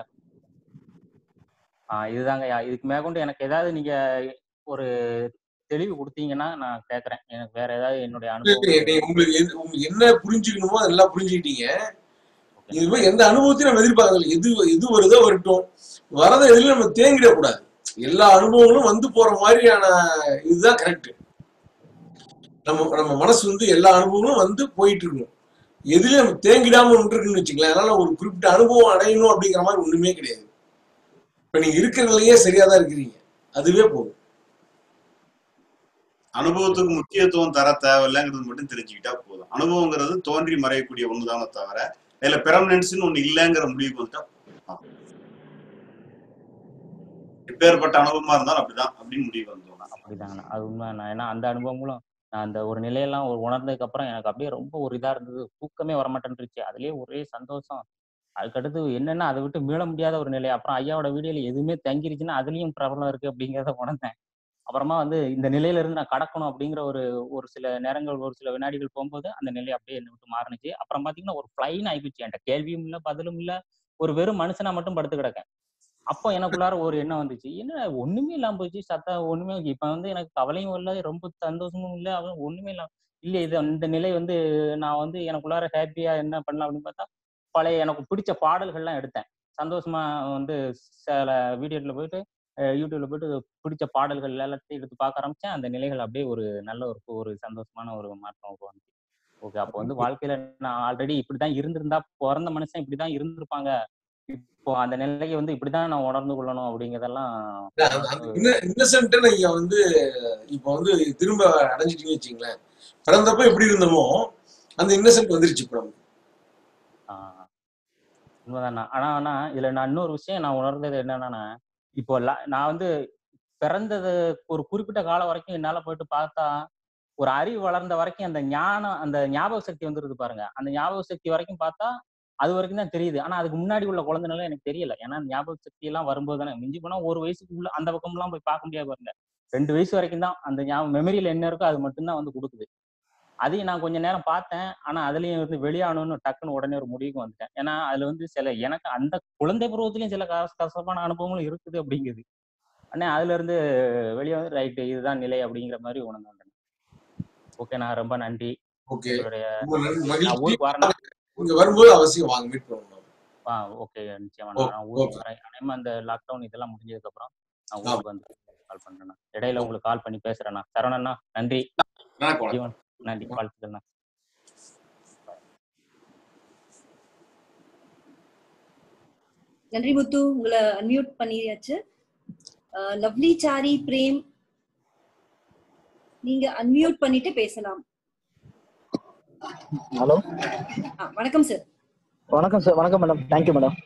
ஆஹ் இதுதாங்க ஐயா. இதுக்கு மேற்கொண்டு எனக்கு ஏதாவது நீங்க ஒரு தெளிவு கொடுத்தீங்கன்னா நான் கேக்குறேன் எனக்கு வேற ஏதாவது என்னுடைய இல்ல, அனுபவம் இல்ல, நீ- உங்களுக்கு எது- உங்களுக்கு என்ன புரிஞ்சுக்கணுமோ அதெல்லாம் புரிஞ்சுக்கிட்டீங்க இது மாதிரி எந்த அனுபவத்தையும் நம்ம எதிர்பார்க்கல எது எது வருதோ வரட்டும் வரதை எதுல நம்ம தேங்கிடக்கூடாது எல்லா அனுபவங்களும் வந்து போற மாதிரியான இதுதான் கரெக்ட் நம்ம நம்ம மனசு வந்து எல்லா அனுபவங்களும் வந்து போயிட்டு இருக்கணும் எதுலயும் நம்ம தேங்கிடாம இருக்குன்னு வச்சுக்கலாம் அதனால ஒரு குறிப்பிட்ட அனுபவம் அடையணும் அப்படிங்கிற மாதிரி ஒண்ணுமே கிடையாது இப்ப நீங்க இருக்கிறதுலயே சரியா தான் இருக்கிறீங்க அதுவே போதும் அனுபவத்துக்கு முக்கியத்துவம் தர தேவையில்லைங்கிறது மட்டும் தெரிஞ்சுக்கிட்டா போதும் அனுபவங்கிறது தோன்றி மறையக்கூடிய ஒண்ணுதானே தவிர இதுல பெர்மனன்ஸ்னு ஒண்ணு இல்லைங்கிற முடிவுக்கு வந்துட்டா போதும். எப்பேற்பட்ட அனுபவமா இருந்தாலும் அப்படிதான் அப்படின்னு முடிவு வந்துடும் அப்படிதாங்கண்ணா அது உண்மைண்ணா ஏன்னா அந்த அனுபவங்களும் நான் அந்த ஒரு நிலையெல்லாம் ஒரு உணர்ந்ததுக்கு அப்புறம் எனக்கு அப்படியே ரொம்ப ஒரு இதா இருந்தது தூக்கமே வரமாட்டேன்ருச்சு அதுலயே ஒரே சந்தோஷம் அதுக்கடுத்து என்னன்னா அதை விட்டு மீள முடியாத ஒரு நிலை அப்புறம் ஐயாவோட வீடியோல எதுவுமே தங்கிருச்சுன்னா அதுலயும் பிரபலம் இருக்கு அப்படிங்கிறத உணர்ந்தேன் அப்புறமா வந்து இந்த நிலையில இருந்து நான் கடக்கணும் அப்படிங்கிற ஒரு ஒரு சில நேரங்கள் ஒரு சில வினாடிகள் போகும்போது அந்த நிலை அப்படியே என்னை விட்டு மாறுனுச்சு அப்புறம் பாத்தீங்கன்னா ஒரு பிளைன் ஆயிப்போச்சு என்கிட்ட கேள்வியும் இல்ல பதிலும் இல்ல ஒரு வெறும் மனுஷனா மட்டும் படுத்து கிடக்கேன் அப்போ எனக்குள்ளார ஒரு எண்ணம் வந்துச்சு என்ன ஒண்ணுமே இல்லாம போச்சு சத்தா ஒண்ணுமே இப்ப வந்து எனக்கு கவலையும் இல்ல ரொம்ப சந்தோஷமும் இல்ல அவன் ஒண்ணுமே இல்லாம இல்ல இது இந்த நிலை வந்து நான் வந்து எனக்குள்ளார ஹாப்பியா என்ன பண்ணலாம் அப்படின்னு பார்த்தா பழைய எனக்கு பிடிச்ச பாடல்கள்லாம் எடுத்தேன் சந்தோஷமா வந்து சில வீடியோல போயிட்டு அஹ் யூடியூப்ல போயிட்டு பிடிச்ச பாடல்கள் எல்லாத்தையும் எடுத்து பார்க்க ஆரம்பிச்சேன் அந்த நிலைகள் அப்படியே ஒரு நல்ல ஒரு ஒரு சந்தோஷமான ஒரு மாற்றம் வந்துச்சு ஓகே அப்போ வந்து வாழ்க்கையில நான் ஆல்ரெடி இப்படிதான் இருந்திருந்தா பிறந்த மனுஷன் இப்படிதான் இருந்திருப்பாங்க இப்போ அந்த நிலையை வந்து இப்படிதான் நான் உணர்ந்து கொள்ளணும் அப்படிங்கறதெல்லாம் இன்னசென்ட் நீங்க வந்து இப்ப வந்து திரும்ப அடைஞ்சிட்டீங்கன்னு வச்சுங்களேன் பிறந்தப்ப எப்படி இருந்தோமோ அந்த இன்னசென்ட் வந்துருச்சு இப்ப நமக்கு ஆஹ் உண்மைதாண்ணா ஆனா ஆனா இதுல நான் இன்னொரு விஷயம் நான் உணர்ந்தது என்னன்னா இப்போ ல- நான் வந்து பிறந்தது ஒரு குறிப்பிட்ட காலம் வரைக்கும் என்னால போயிட்டு பார்த்தா ஒரு அறிவு வளர்ந்த வரைக்கும் அந்த ஞானம் அந்த ஞாபக சக்தி வந்துருது பாருங்க அந்த ஞாபக சக்தி வரைக்கும் பார்த்தா அது வரைக்கும் தான் தெரியுது ஆனா அதுக்கு முன்னாடி உள்ள குழந்தைனால எனக்கு தெரியல ஏன்னா ஞாபக சக்தி எல்லாம் வரும்போது தானே மிஞ்சி போனா ஒரு வயசுக்கு உள்ள அந்த பக்கம்லாம் போய் பார்க்க முடியாது பாருங்க ரெண்டு வயசு வரைக்கும் தான் அந்த ஞாபகம் மெமரியில என்ன இருக்கோ அது மட்டும்தான் வந்து கொடுக்குது அதையும் நான் கொஞ்ச நேரம் பார்த்தேன் ஆனா அதுலயும் வந்து வெளியாகணும்னு டக்குன்னு உடனே ஒரு முடிவுக்கு வந்துட்டேன் ஏன்னா அதுல வந்து சில எனக்கு அந்த குழந்தை பருவத்திலயும் சில கச- கசப்பான அனுபவங்களும் இருக்குது அப்படிங்குது அண்ணே அதுல இருந்து வெளியே வந்து ரைட்டு இதுதான் நிலை அப்படிங்கிற மாதிரி உணர்ந்து வந்தேன் ஓகே நான் ரொம்ப நன்றி ஓகே உங்களுடைய ரொம்ப நன்றி. நான் மகிழ்ச்சி ஊருக்கு வரணும் இங்க வரும்போது அவசியம் வாங்க மீட் பண்ணுவோம் ஆ ஓகே நிச்சயமா ஓ, நான் ஊருக்கு ஓகே. வரேன் அதே அந்த லாக்டவுன் இதெல்லாம் முடிஞ்சதுக்கு அப்புறம் நான் ஆ. ஊருக்கு வந்து கால் பண்றேண்ணா இடையில உங்களுக்கு கால் பண்ணி பேசுறேண்ணா சரவணண்ணா நன்றி வணக்கம் வணக்கம். ஜீவன் நன்றி வாழ்த்துக்கள்ண்ணா நன்றி முத்து உங்களை அன்மியூட் பண்ணியாச்சு லவ்லி சாரி பிரேம் நீங்க அன்மியூட் பண்ணிட்டு பேசலாம் ஹலோ ஆ, வணக்கம் சார் வணக்கம் சார் வணக்கம் madam thank you madam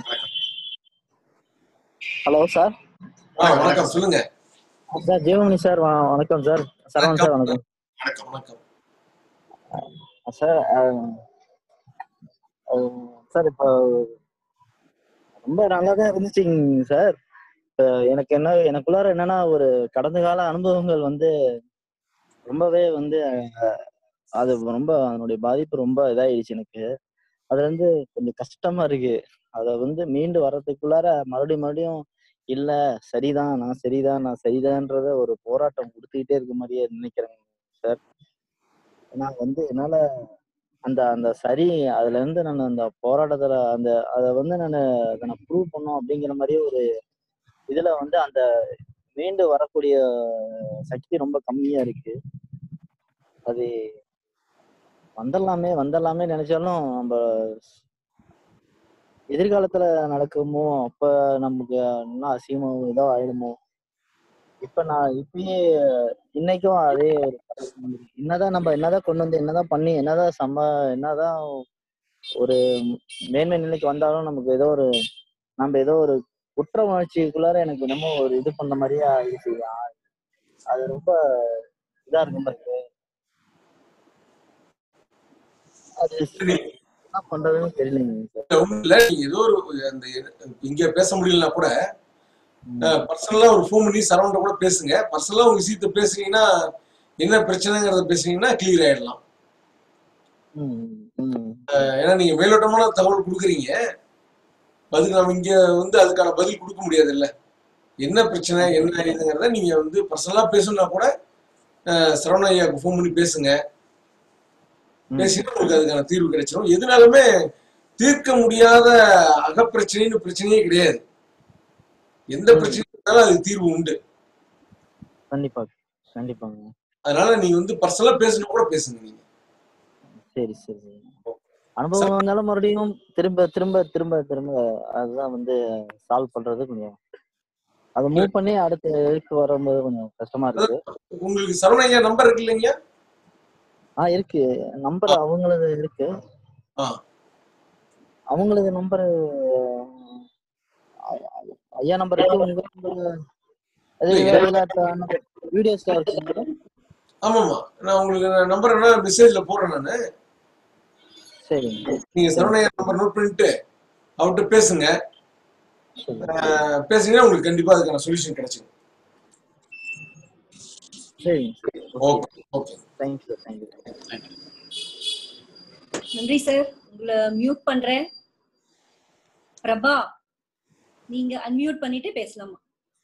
hello sir ஆ, வணக்கம் சொல்லுங்க சார் ஜீவமணி சார் வ- வணக்கம் சார் சரவணன் சார் வணக்கம் வணக்கம் வணக்கம் சார் அஹ், அஹ், சார் இப்போ ரொம்ப நல்லா தான் இருந்துச்சுங்க சார் இப்ப எனக்கு என்ன எனக்குள்ளார என்னன்னா ஒரு கடந்த கால அனுபவங்கள் வந்து ரொம்பவே வந்து அஹ், அது ரொம்ப அதனுடைய பாதிப்பு ரொம்ப இதாயிடுச்சு எனக்கு அதுல இருந்து கொஞ்சம் கஷ்டமா இருக்கு அத வந்து மீண்டு வர்றதுக்குள்ளார மறுபடியும் மறுபடியும் இல்ல சரிதான் நான் சரிதான் நான் சரிதான்றத ஒரு போராட்டம் கொடுத்துக்கிட்டே இருக்க மாதிரியே நினைக்கிறேன் சார் ஏன்னா வந்து என்னால அந்த அந்த சரி அதுல இருந்து நான் அந்த போராட்டத்துல அந்த அதை வந்து நான் அதை நான் ப்ரூவ் பண்ணோம் அப்படிங்கிற மாதிரியே ஒரு இதுல வந்து அந்த மீண்டு வரக்கூடிய சக்தி ரொம்ப கம்மியா இருக்கு அது வந்துடலாமே வந்துடலாமே நினைச்சாலும் நம்ம எதிர்காலத்துல நடக்குமோ அப்ப நமக்கு இன்னும் அசிங்கமோ ஏதோ ஆயிடுமோ இப்ப நான் இப்பயே இன்னைக்கும் அதே ஒரு பழக்கம் வந்துருக்கு. என்னதான் நம்ம என்னதான் கொண்டு வந்து என்னதான் பண்ணி என்னதான் சம்ப என்னதான் ஒரு மேன்மை நிலைக்கு வந்தாலும் நமக்கு ஏதோ ஒரு நம்ம ஏதோ ஒரு குற்ற உணர்ச்சிக்குள்ளார எனக்கு என்னமோ ஒரு இது பண்ண மாதிரியே ஆயிடுச்சு ஆ- அது ரொம்ப இதா இருக்கும் பாருங்க அது என்ன பண்றதுன்னு தெரியலைங்க சார் ஒண்ணும் இல்ல நீங்க ஏதோ ஒரு அந்த இங்க பேச முடியலனா கூட பர்சனலா ஒரு ஃபோன் பண்ணி சரவண்ட கூட பேசுங்க பர்சனலா உங்க விஷயத்த பேசுனீங்கன்னா என்ன பிரச்சனைங்கிறத பேசுனீங்கன்னா கிளியர் ஆயிடலாம் ம், ம். ஏன்னா நீங்க மேலோட்டமான தகவல் கொடுக்குறீங்க அதுக்கு நம்ம இங்க வந்து அதுக்கான பதில் கொடுக்க முடியாது இல்ல என்ன பிரச்சனை என்ன இதுங்கிறத நீங்க வந்து பர்சனலா பேசணும்னா கூட அஹ், சரவண ஐயாவுக்கு ஃபோன் பண்ணி பேசுங்க ம். பேசினா உங்களுக்கு அதுக்கான தீர்வு கிடைச்சிடும் எதுனாலுமே தீர்க்க முடியாத அகப்பிரச்சனைன்னு பிரச்சனையே கிடையாது எந்த ம். பிரச்சனை இருந்தாலும் அதுக்கு தீர்வு உண்டு கண்டிப்பா கண்டிப்பாங்க அதனால நீங்க வந்து பர்சனலா பேசணும் கூட பேசுங்க நீங்க சரி சரி சரி. அனுபவம் வந்தாலும் மறுபடியும் திரும்ப திரும்ப திரும்ப திரும்ப அதுதான் வந்து சால்வ் பண்றது கொஞ்சம் அதை மூவ் பண்ணி அடுத்த இதுக்கு வரும்போது கொஞ்சம் கஷ்டமா இருக்கு உங்களுக்கு சரவணையா நம்பர் இருக்கு இல்லைங்க ஆ இருக்கு நம்பர் அவங்களது இருக்கு ஆ. அவங்களது நம்பர் ஐயா நம்பர் இருக்கு உங்க நம்பர் அது வீடியோஸ்ல இருக்கு ஆமாமா நான் உங்களுக்கு நம்பர் என்ன மெசேஜ்ல போடுறேன் நானு சரிங்க நீங்க சரவணையா நம்பர் நோட் பண்ணிட்டு அவர்கிட்ட பேசுங்க சரி ஆஹ் பேசுனீங்கன்னா உங்களுக்கு கண்டிப்பா அதுக்கான சொல்யூஷன் கிடைச்சிடும் சரிங்க ஓகே ஓகே தேங்க்யூ தேங்க்யூ நன்றி சார் உங்களை மியூட் பண்றேன் பிரபா நீங்க அன்மியூட் பண்ணிட்டு பேசலாமா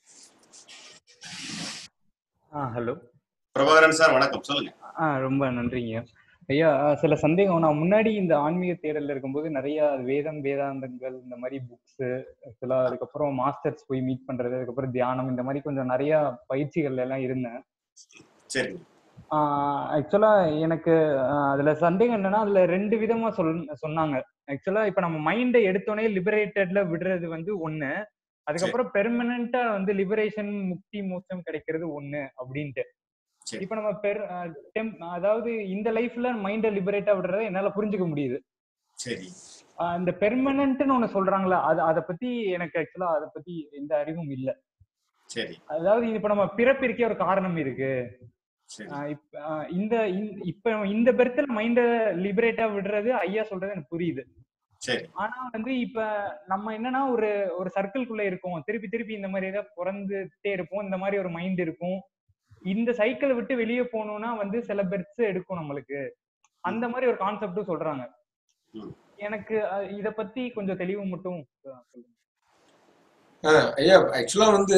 ஆ ஹலோ பிரபாகரன் சார் வணக்கம் சொல்லுங்க ஆ ரொம்ப நன்றிங்க ஐயா சில சந்தேகம் நான் முன்னாடி இந்த ஆன்மீக தேடல்ல இருக்கும்போது நிறைய வேதம் வேதாந்தங்கள் இந்த மாதிரி புக்ஸ் ஆக்சுவலா அதுக்கப்புறம் மாஸ்டர்ஸ் போய் மீட் பண்றது அதுக்கப்புறம் தியானம் இந்த மாதிரி கொஞ்சம் நிறைய பயிற்சிகள்ல எல்லாம் இருந்தேன் சரிங்க ஆக்சுவலா எனக்கு ஆஹ் அதுல சந்தேகம் என்னன்னா அதுல ரெண்டு விதமா சொல் சொன்னாங்க ஆக்சுவலா இப்ப நம்ம மைண்டை எடுத்தோடனே லிபரேட்டட்ல விடுறது வந்து ஒண்ணு அதுக்கப்புறம் பெர்மனண்டா வந்து லிபரேஷன் முக்தி மோட்சம் கிடைக்கிறது ஒண்ணு அப்படின்ட்டு சரி. இப்ப நம்ம பெர் அஹ் tem- அதாவது இந்த லைஃப்ல மைண்டை லிபரேட்டா விடுறத என்னால புரிஞ்சுக்க முடியுது சரி ஆஹ் இந்த பெர்மனன்ட்னு ஒண்ணு சொல்றாங்களா அது அதை பத்தி எனக்கு ஆக்சுவலா அதை பத்தி எந்த அறிவும் இல்ல சரி அதாவது இப்ப நம்ம பிறப்பிற்கே ஒரு காரணம் இருக்கு சரி ஆஹ் இப்ப ஆஹ் இந்த இந்த- இப்ப இந்த பெர்த்ல மைண்ட லிபரேட்டா விடுறது ஐயா சொல்றது எனக்கு புரியுது சரி ஆனா வந்து இப்ப நம்ம என்னன்னா ஒரு ஒரு சர்க்கிள்குள்ள இருக்கோம் திருப்பி திருப்பி இந்த மாதிரி ஏதாவது பிறந்துட்டே இருப்போம் இந்த மாதிரி ஒரு மைண்ட் இருக்கும் இந்த சைக்கிளை விட்டு வெளியே போகணும்னா வந்து சில பெர்த்ஸ் எடுக்கும் நம்மளுக்கு அந்த மாதிரி ஒரு கான்செப்டும் சொல்றாங்க ம். எனக்கு அஹ், இத பத்தி கொஞ்சம் தெளிவு மட்டும் அஹ், சொல்லுங்க ஆஹ் ஐயா ஆக்சுவலா வந்து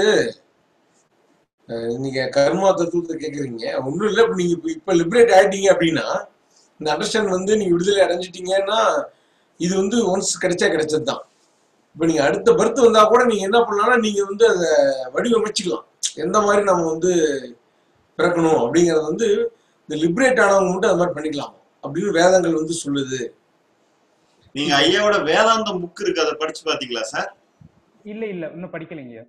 அஹ் நீங்க கர்மா தத்துவத்தை கேக்குறீங்க ஒண்ணும் இல்ல இப்ப நீங்க இப்ப இப்ப லிபரேட் ஆயிட்டீங்க அப்படின்னா இந்த அண்டர்ஸ்டாண்ட் வந்து நீங்க விடுதலை அடைஞ்சிட்டீங்கன்னா இது வந்து ஒன்ஸ் கிடைச்சா கிடைச்சது தான் இப்ப நீங்க அடுத்த பர்த் வந்தா கூட நீங்க என்ன பண்ணலாம்னா நீங்க வந்து அதை வடிவமைச்சுக்கலாம் எந்த மாதிரி நம்ம வந்து பிறக்கணும் அப்படிங்கறது வந்து இந்த லிபரேட் ஆனவங்க மட்டும் அது மாதிரி பண்ணிக்கலாம் அப்படின்னு வேதங்கள் வந்து சொல்லுது நீங்க ஐயாவோட வேதாந்தம் புக் இருக்கு அதை படிச்சு பாத்தீங்களா சார் இல்ல இல்ல இன்னும் படிக்கலைங்க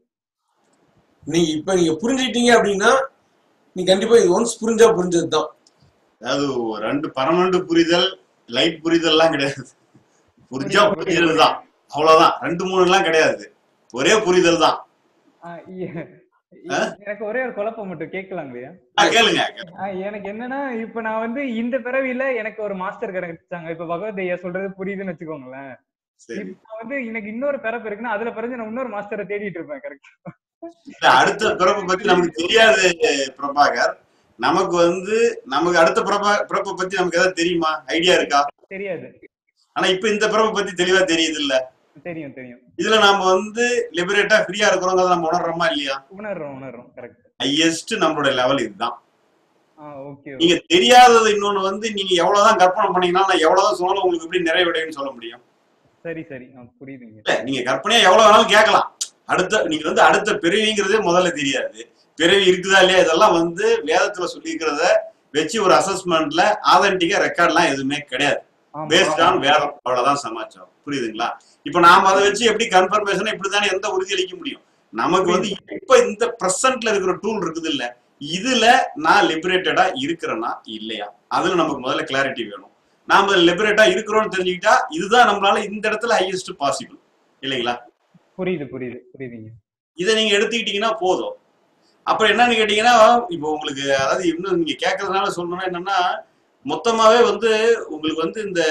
நீங்க இப்ப நீங்க புரிஞ்சுக்கிட்டீங்க அப்படின்னா நீ கண்டிப்பா இது ஒன்ஸ் புரிஞ்சா புரிஞ்சது தான் அதாவது ஒரு ரெண்டு பர்மனண்ட் புரிதல் லைட் புரிதல்லாம் கிடையாது புரிஞ்சா புரியுது, புரிதல் தான் அவ்வளவுதான் ரெண்டு மூணு எல்லாம் கிடையாது ஒரே புரிதல் தான் ஆஹ் இ- ஆ? எனக்கு ஒரே ஒரு குழப்பம் மட்டும் கேட்கலாங்கய்யா ஆ, கேளுங்க ஆஹ் எனக்கு என்னன்னா இப்ப நான் வந்து இந்த பிறவில எனக்கு ஒரு மாஸ்டர் கிடைச்சாங்க இப்ப பகவத் ஐயா சொல்றது புரியுதுன்னு வச்சுக்கோங்களேன் சரி இப்ப வந்து எனக்கு இன்னொரு பிறப்பு இருக்குன்னா அதுல பிறகு நான் இன்னொரு மாஸ்டரை தேடிட்டு இருப்பேன் கரெக்ட் இல்ல, அடுத்த பிறப்பை பத்தி நமக்கு தெரியாது பிரபாகர் நமக்கு வந்து நமக்கு அடுத்த பிறப்ப பிறப்பை பத்தி நமக்கு ஏதாவது தெரியுமா ஐடியா இருக்கா தெரியாது ஆனா இப்ப இந்த பிறப்பை பத்தி தெளிவா தெரியுது இல்ல தெரியும் தெரியும் இதுல நாம வந்து லிபரேட்டா ஃப்ரீயா இருக்கிறோங்கிறத நம்ம உணர்றோமா இல்லையா உணர்றோம் உணர்றோம் கரெக்ட் ஹையஸ்ட் நம்மளோட லெவல் இதுதான் ஆஹ் ஓகே நீங்க தெரியாதது இன்னொன்னு வந்து நீங்க எவ்வளவுதான் கற்பனை பண்ணீங்கன்னா நான் எவ்வளவுதான் சொன்னாலும் உங்களுக்கு எப்படி நிறைவடையும்னு சொல்ல முடியும் சரி சரி ஆ, புரியுதுங்க இல்ல நீங்க கற்பனையா எவ்வளவு வேணாலும் கேட்கலாம் அடுத்த நீங்க வந்து அடுத்த பிறவிங்கிறதே முதல்ல தெரியாது பிறவி இருக்குதா இல்லையா இதெல்லாம் வந்து வேதத்துல சொல்லியிருக்கிறத வச்சு ஒரு அசஸ்மெண்ட்ல ஆதென்டிக்கா ரெக்கார்ட்லாம் எதுவுமே கிடையாது ஆமா, பேஸ்ட் ஆமா. ஆன் வேதம் அவ்வளவுதான் சமாச்சாரம் புரியுதுங்களா இப்ப நாம அதை வச்சு எப்படி கன்ஃபர்மேஷன் இப்படித்தானே எந்த உறுதி அளிக்க முடியும் நமக்கு வந்து இப்ப இந்த பிரசன்ட்ல இருக்கிற டூல் இருக்குது இல்ல இதுல நான் லிபரேட்டடா இருக்கிறேனா இல்லையா அதுல நமக்கு முதல்ல கிளாரிட்டி வேணும் நாம லிபரேட்டா இருக்கிறோம்னு தெரிஞ்சுக்கிட்டா இதுதான் நம்மளால இந்த இடத்துல ஹையஸ்ட் பாசிபிள் இல்லைங்களா புரியுது புரியுது புரியுதுங்க இதை நீங்க எடுத்துக்கிட்டீங்கன்னா போதும் அப்புறம் என்னன்னு கேட்டீங்கன்னா இப்போ உங்களுக்கு அதாவது இன்னும் நீங்க கேட்கறதுனால சொல்லணும்னா என்னன்னா மொத்தமாவே வந்து உங்களுக்கு வந்து இந்த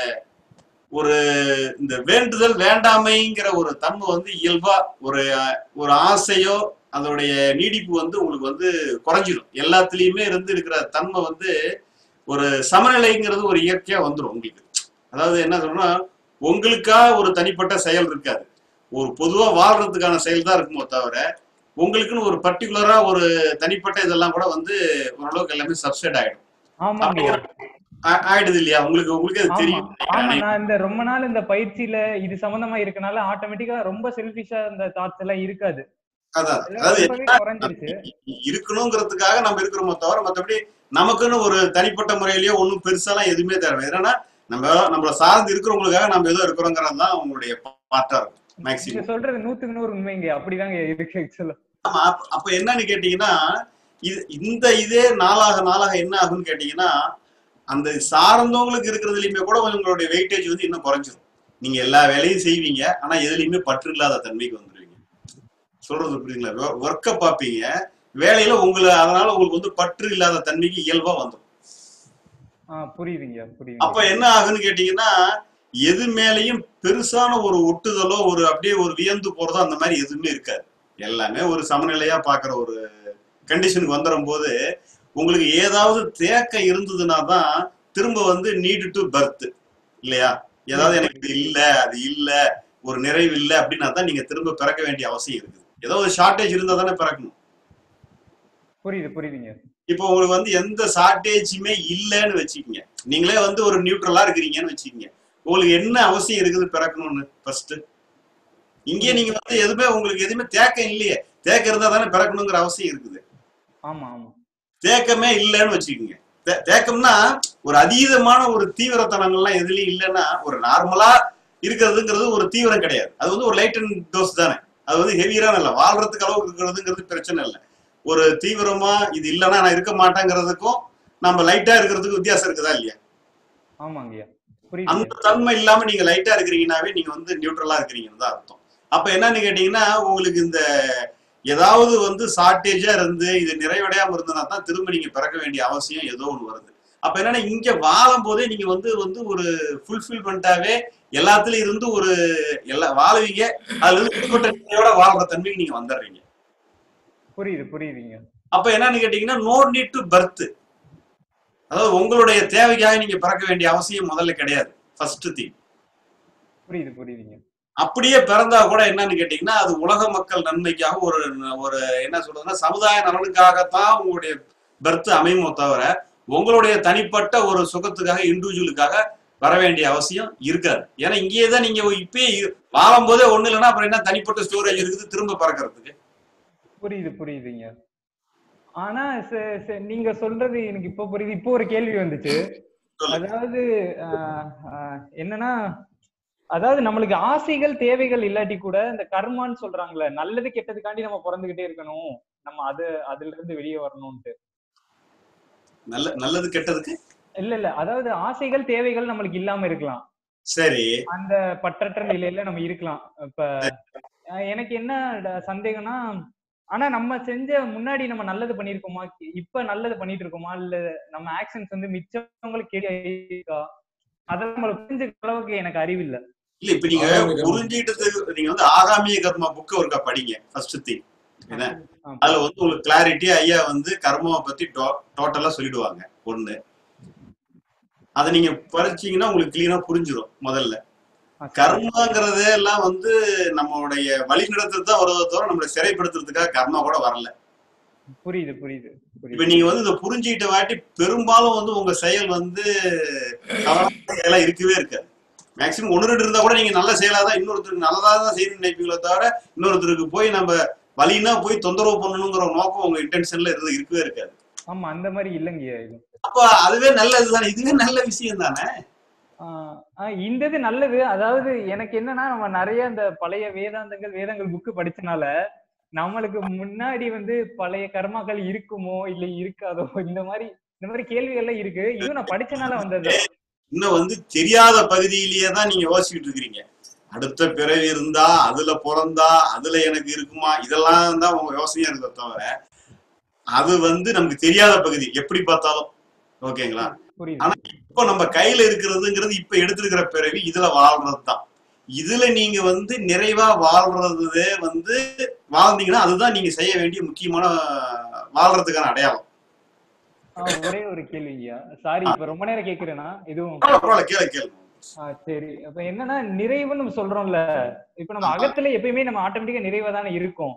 ஒரு இந்த வேண்டுதல் வேண்டாமைங்கிற ஒரு தன்மை வந்து இயல்பா ஒரு ஒரு ஆசையோ அதோடைய நீடிப்பு வந்து உங்களுக்கு வந்து குறைஞ்சிடும் எல்லாத்துலயுமே இருந்து இருக்கிற தன்மை வந்து ஒரு சமநிலைங்கிறது ஒரு இயற்கையா வந்துடும் உங்களுக்கு அதாவது என்ன சொல்லணும்னா உங்களுக்கா ஒரு தனிப்பட்ட செயல் இருக்காது ஒரு பொதுவா வாழ்றதுக்கான செயல் தான் இருக்குமோ தவிர உங்களுக்குன்னு ஒரு பர்டிகுலரா ஒரு தனிப்பட்ட இதெல்லாம் கூட வந்து ஓரளவுக்கு எல்லாமே சப்சைட் ஆயிடும் ஆமாங்க ஆ- ஆயிடுது இல்லையா உங்களுக்கு உங்களுக்கு அது ஆமா தெரியும் ஆமா நான் இந்த ரொம்ப நாள் இந்த பயிற்சியில இது சம்பந்தமா இருக்கனால ஆட்டோமேட்டிக்கா ரொம்ப செல்ஃபிஷா இந்த தாட்ஸ் எல்லாம் இருக்காது அதான் எல்லாம் அதாவது ரொம்பவே என்னன்னா, குறைஞ்சிருச்சு இருக்கணுங்கிறதுக்காக நம்ம இருக்கிறோமோ தவிர மற்றபடி நமக்குன்னு ஒரு தனிப்பட்ட முறையிலயோ ஒன்றும் பெருசாலாம் எதுவுமே தேவை என்னன்னா நம்ம நம்மள சார்ந்து இருக்கிறவங்களுக்காக நம்ம ஏதோ இருக்கிறோங்கிறது தான் உங்களுடைய பாட்டா இருக்கும் நீங்க மேக்சிமம் சொல்றது நூத்துக்கு நூறு உண்மைங்க அப்படிதாங்க இருக்கு ஆக்சுவலா ஆமா அப்ப- அப்ப என்னன்னு கேட்டீங்கன்னா இது இந்த இதே நாளாக நாளாக என்ன ஆகும்னு கேட்டீங்கன்னா அந்த சார்ந்தவங்களுக்கு இருக்கிறதுலயுமே கூட உங்களுடைய வெயிட்டேஜ் வந்து இன்னும் குறைஞ்சிரும் நீங்க எல்லா வேலையும் செய்வீங்க ஆனா எதுலயுமே பற்று இல்லாத தன்மைக்கு வந்துருவீங்க சொல்றது புரியுதுங்களா ஒர்க்கை பார்ப்பீங்க வேலையில உங்களை அதனால உங்களுக்கு வந்து பற்று இல்லாத தன்மைக்கு இயல்பா வந்துடும் ஆஹ் புரியுதுங்க அப்ப புரியுதுங்க என்ன ஆகுன்னு கேட்டீங்கன்னா எது மேலயும் பெருசான ஒரு ஒட்டுதலோ ஒரு அப்படியே ஒரு வியந்து போறதோ அந்த மாதிரி எதுவுமே இருக்காது எல்லாமே ஒரு சமநிலையா பாக்குற ஒரு கண்டிஷனுக்கு வந்துடும் போது உங்களுக்கு ஏதாவது தேக்கம் இருந்ததுன்னா தான் திரும்ப வந்து நீடு டு பர்த் இல்லையா ஏதாவது எனக்கு இது இல்ல அது இல்ல ஒரு நிறைவு இல்ல அப்படின்னா தான் நீங்க திரும்ப பிறக்க வேண்டிய அவசியம் இருக்குது ஏதோ ஒரு ஷார்ட்டேஜ் இருந்தா தானே பிறக்கணும் புரியுது புரியுதுங்க இப்போ உங்களுக்கு வந்து எந்த ஷார்ட்டேஜுமே இல்லைன்னு வச்சுக்கோங்க நீங்களே வந்து ஒரு நியூட்ரலா இருக்கிறீங்கன்னு வச்சுக்கோங்க உங்களுக்கு என்ன அவசியம் இருக்குது பிறக்கணும்னு ஃபர்ஸ்ட் இங்கே நீங்க வந்து எதுவுமே உங்களுக்கு எதுவுமே தேக்கம் இல்லையே தேக்கம் இருந்தா தானே பிறக்கணுங்கிற அவசியம் இருக்குது ஆமா ஆமா தேக்கமே இல்லைன்னு வச்சுக்கோங்க தே- தேக்கம்னா ஒரு அதீதமான ஒரு தீவிரத்தனங்கள்லாம் எதுலயும் இல்லைன்னா ஒரு நார்மலா இருக்கிறதுங்கிறது ஒரு தீவிரம் கிடையாது அது வந்து ஒரு லைட் அண்ட் டோஸ் தானே அது வந்து ஹெவியரான இல்லை வாழ்றதுக்கு அளவுக்கு இருக்கிறதுங்கிறது பிரச்சனை இல்லை ஒரு தீவிரமா இது இல்லைன்னா நான் இருக்க மாட்டேங்கிறதுக்கும் நம்ம லைட்டா இருக்கிறதுக்கு வித்தியாசம் இருக்குதா இல்லையா ஆமாங்கய்யா புரியுதுங்க அந்த தன்மை இல்லாம நீங்க லைட்டா இருக்கிறீங்கன்னாவே நீங்க வந்து நியூட்ரலா இருக்கிறீங்கன்னு தான் அர்த்தம் அப்ப என்னன்னு கேட்டீங்கன்னா உங்களுக்கு இந்த ஏதாவது வந்து ஷார்ட்டேஜா இருந்து இது நிறைவடையாம இருந்ததுன்னா தான் திரும்ப நீங்க பிறக்க வேண்டிய அவசியம் ஏதோ ஒண்ணு வருது அப்ப என்னன்னா இங்க வாழும் போதே நீங்க வந்து வந்து ஒரு ஃபுல்ஃபில்மெண்டாவே எல்லாத்துலயும் இருந்து ஒரு எல்லா வாழுவீங்க அதுல இருந்து விடுபட்ட நிலையோட வாழ்ற தன்மைக்கு நீங்க வந்துடுறீங்க புரியுது புரியுதுங்க அப்ப என்னன்னு கேட்டீங்கன்னா நோ நீட் டு பர்த் அதாவது உங்களுடைய தேவைக்காக நீங்க பிறக்க வேண்டிய அவசியம் முதல்ல கிடையாது ஃபர்ஸ்ட் திங் புரியுது புரியுதுங்க அப்படியே பிறந்தா கூட என்னன்னு கேட்டீங்கன்னா அது உலக மக்கள் நன்மைக்காக ஒரு ஒரு என்ன சொல்றதுன்னா சமுதாய நலனுக்காகத்தான் உங்களுடைய பர்த் அமையுமோ தவிர உங்களுடைய தனிப்பட்ட ஒரு சுகத்துக்காக இண்டிவிஜுவலுக்காக வர வேண்டிய அவசியம் இருக்காது ஏன்னா இங்கேயே தான் நீங்க இப்பயே இரு- வாழும் போதே ஒண்ணு இல்லைன்னா அப்புறம் என்ன தனிப்பட்ட ஸ்டோரேஜ் இருக்குது திரும்ப பறக்கிறதுக்கு புரியுது புரியுதுங்க ஆனா ச- ச- நீங்க சொல்றது எனக்கு இப்போ புரியுது இப்போ ஒரு கேள்வி வந்துச்சு சொல்லுங்க அதாவது ஆஹ், ஆஹ், என்னன்னா அதாவது நம்மளுக்கு ஆசைகள் தேவைகள் இல்லாட்டி கூட இந்த கர்மான்னு சொல்றாங்கல்ல நல்லது கெட்டதுக்காண்டி நம்ம பிறந்துகிட்டே இருக்கணும் நம்ம அது அதுல இருந்து வெளியே வரணும்ட்டு நல்ல நல்லது கெட்டதுக்கு இல்ல இல்ல அதாவது ஆசைகள் தேவைகள் நம்மளுக்கு இல்லாம இருக்கலாம் சரி அந்த பற்றற்ற நிலையில நம்ம இருக்கலாம் இப்ப அஹ், எனக்கு என்ன ட- சந்தேகம்னா ஆனா நம்ம செஞ்ச முன்னாடி நம்ம நல்லது பண்ணிருக்கோமா இப்ப நல்லது பண்ணிட்டு இருக்கோமா இல்ல நம்ம ஆக்ஷன்ஸ் வந்து மிச்சவங்களுக்கு கேட்கா அதெல்லாம் நம்மளுக்கு புரிஞ்சுக்கிற அளவுக்கு எனக்கு அறிவு இல்ல இல்ல இப்ப நீங்க ஆகாமிய கர்மம். புரிஞ்சுக்கிட்டதுக்கு நீங்க வந்து ஆகாமிய கர்மா புக்க ஒருக்கா படிங்க ஃபர்ஸ்ட் திங் என்ன ஆ, அதுல வந்து உங்களுக்கு கிளாரிட்டி ஐயா வந்து கர்மாவை பத்தி டோட்டலா சொல்லிடுவாங்க ஒண்ணு அதை நீங்க படிச்சீங்கன்னா உங்களுக்கு கிளீனா புரிஞ்சிடும் முதல்ல ஆ, சரி. கர்மாங்கிறதே எல்லாம் வந்து நம்மளுடைய வழி நடத்துறது தான் வருவதை தவிர நம்மளை சிறைப்படுத்துறதுக்காக கர்மா கூட வரல புரியுது புரியுது இப்ப புரியுது நீங்க வந்து இதை புரிஞ்சுக்கிட்ட வாட்டி பெரும்பாலும் வந்து உங்க செயல் வந்து தவறான செயலா இருக்கவே இருக்காது மேக்சிமம் ஒன்று ரெண்டு இருந்தா கூட நீங்க நல்ல செயலா தான் இன்னொருத்தருக்கு நல்லதா தான் செய்யணும்னு நினைப்பீங்களே தவிர இன்னொருத்தருக்கு போய் நம்ம வழினா போய் தொந்தரவு பண்ணணுங்கிற நோக்கம் உங்க இன்டென்ஷன்ல இருந்து இருக்கவே இருக்காது ஆமா அந்த மாதிரி இல்லைங்கய்யா இது அப்ப அதுவே நல்லது தானே இதுவே நல்ல விஷயம் தானே ஆஹ் ஆஹ் இந்த இது நல்லது அதாவது எனக்கு என்னன்னா நம்ம நிறைய இந்த பழைய வேதாந்தங்கள் வேதங்கள் புக்கு படிச்சனால நம்மளுக்கு முன்னாடி வந்து பழைய கர்மாக்கள் இருக்குமோ இல்ல இருக்காதோ இந்த மாதிரி இந்த மாதிரி கேள்விகள்லாம் இருக்கு இதுவும் நான் படிச்சனால வந்தது இன்னும் வந்து தெரியாத பகுதியிலேயே தான் நீங்க யோசிச்சுட்டு இருக்கிறீங்க அடுத்த பிறவி இருந்தா அதுல பிறந்தா அதுல எனக்கு இருக்குமா இதெல்லாம் தான் உங்க யோசனையா இருக்க தவிர அது வந்து நமக்கு தெரியாத பகுதி எப்படி பார்த்தாலும் ஓகேங்களா புரியுது ஆனா இப்போ நம்ம கையில இருக்கிறதுங்கிறது இப்ப எடுத்திருக்கிற பிறவி இதுல வாழ்றது தான் இதுல நீங்க வந்து நிறைவா வாழ்றது வந்து வாழ்ந்தீங்கன்னா அதுதான் நீங்க செய்ய வேண்டிய முக்கியமான வாழ்றதுக்கான அடையாளம் ஆஹ் ஒரே ஒரு கேள்விங்கய்யா சாரி இப்ப ரொம்ப நேரம் கேக்குறேன்னா இதுவும் பரவாயில்ல, பரவாயில்ல கேளு கேளு ஆஹ் சரி அப்ப என்னன்னா நிறைவுன்னு நம்ம சொல்றோம்ல இப்ப நம்ம ஆமா. அகத்துல எப்பயுமே நம்ம ஆட்டோமேட்டிக்கா நிறைவா தானே இருக்கும்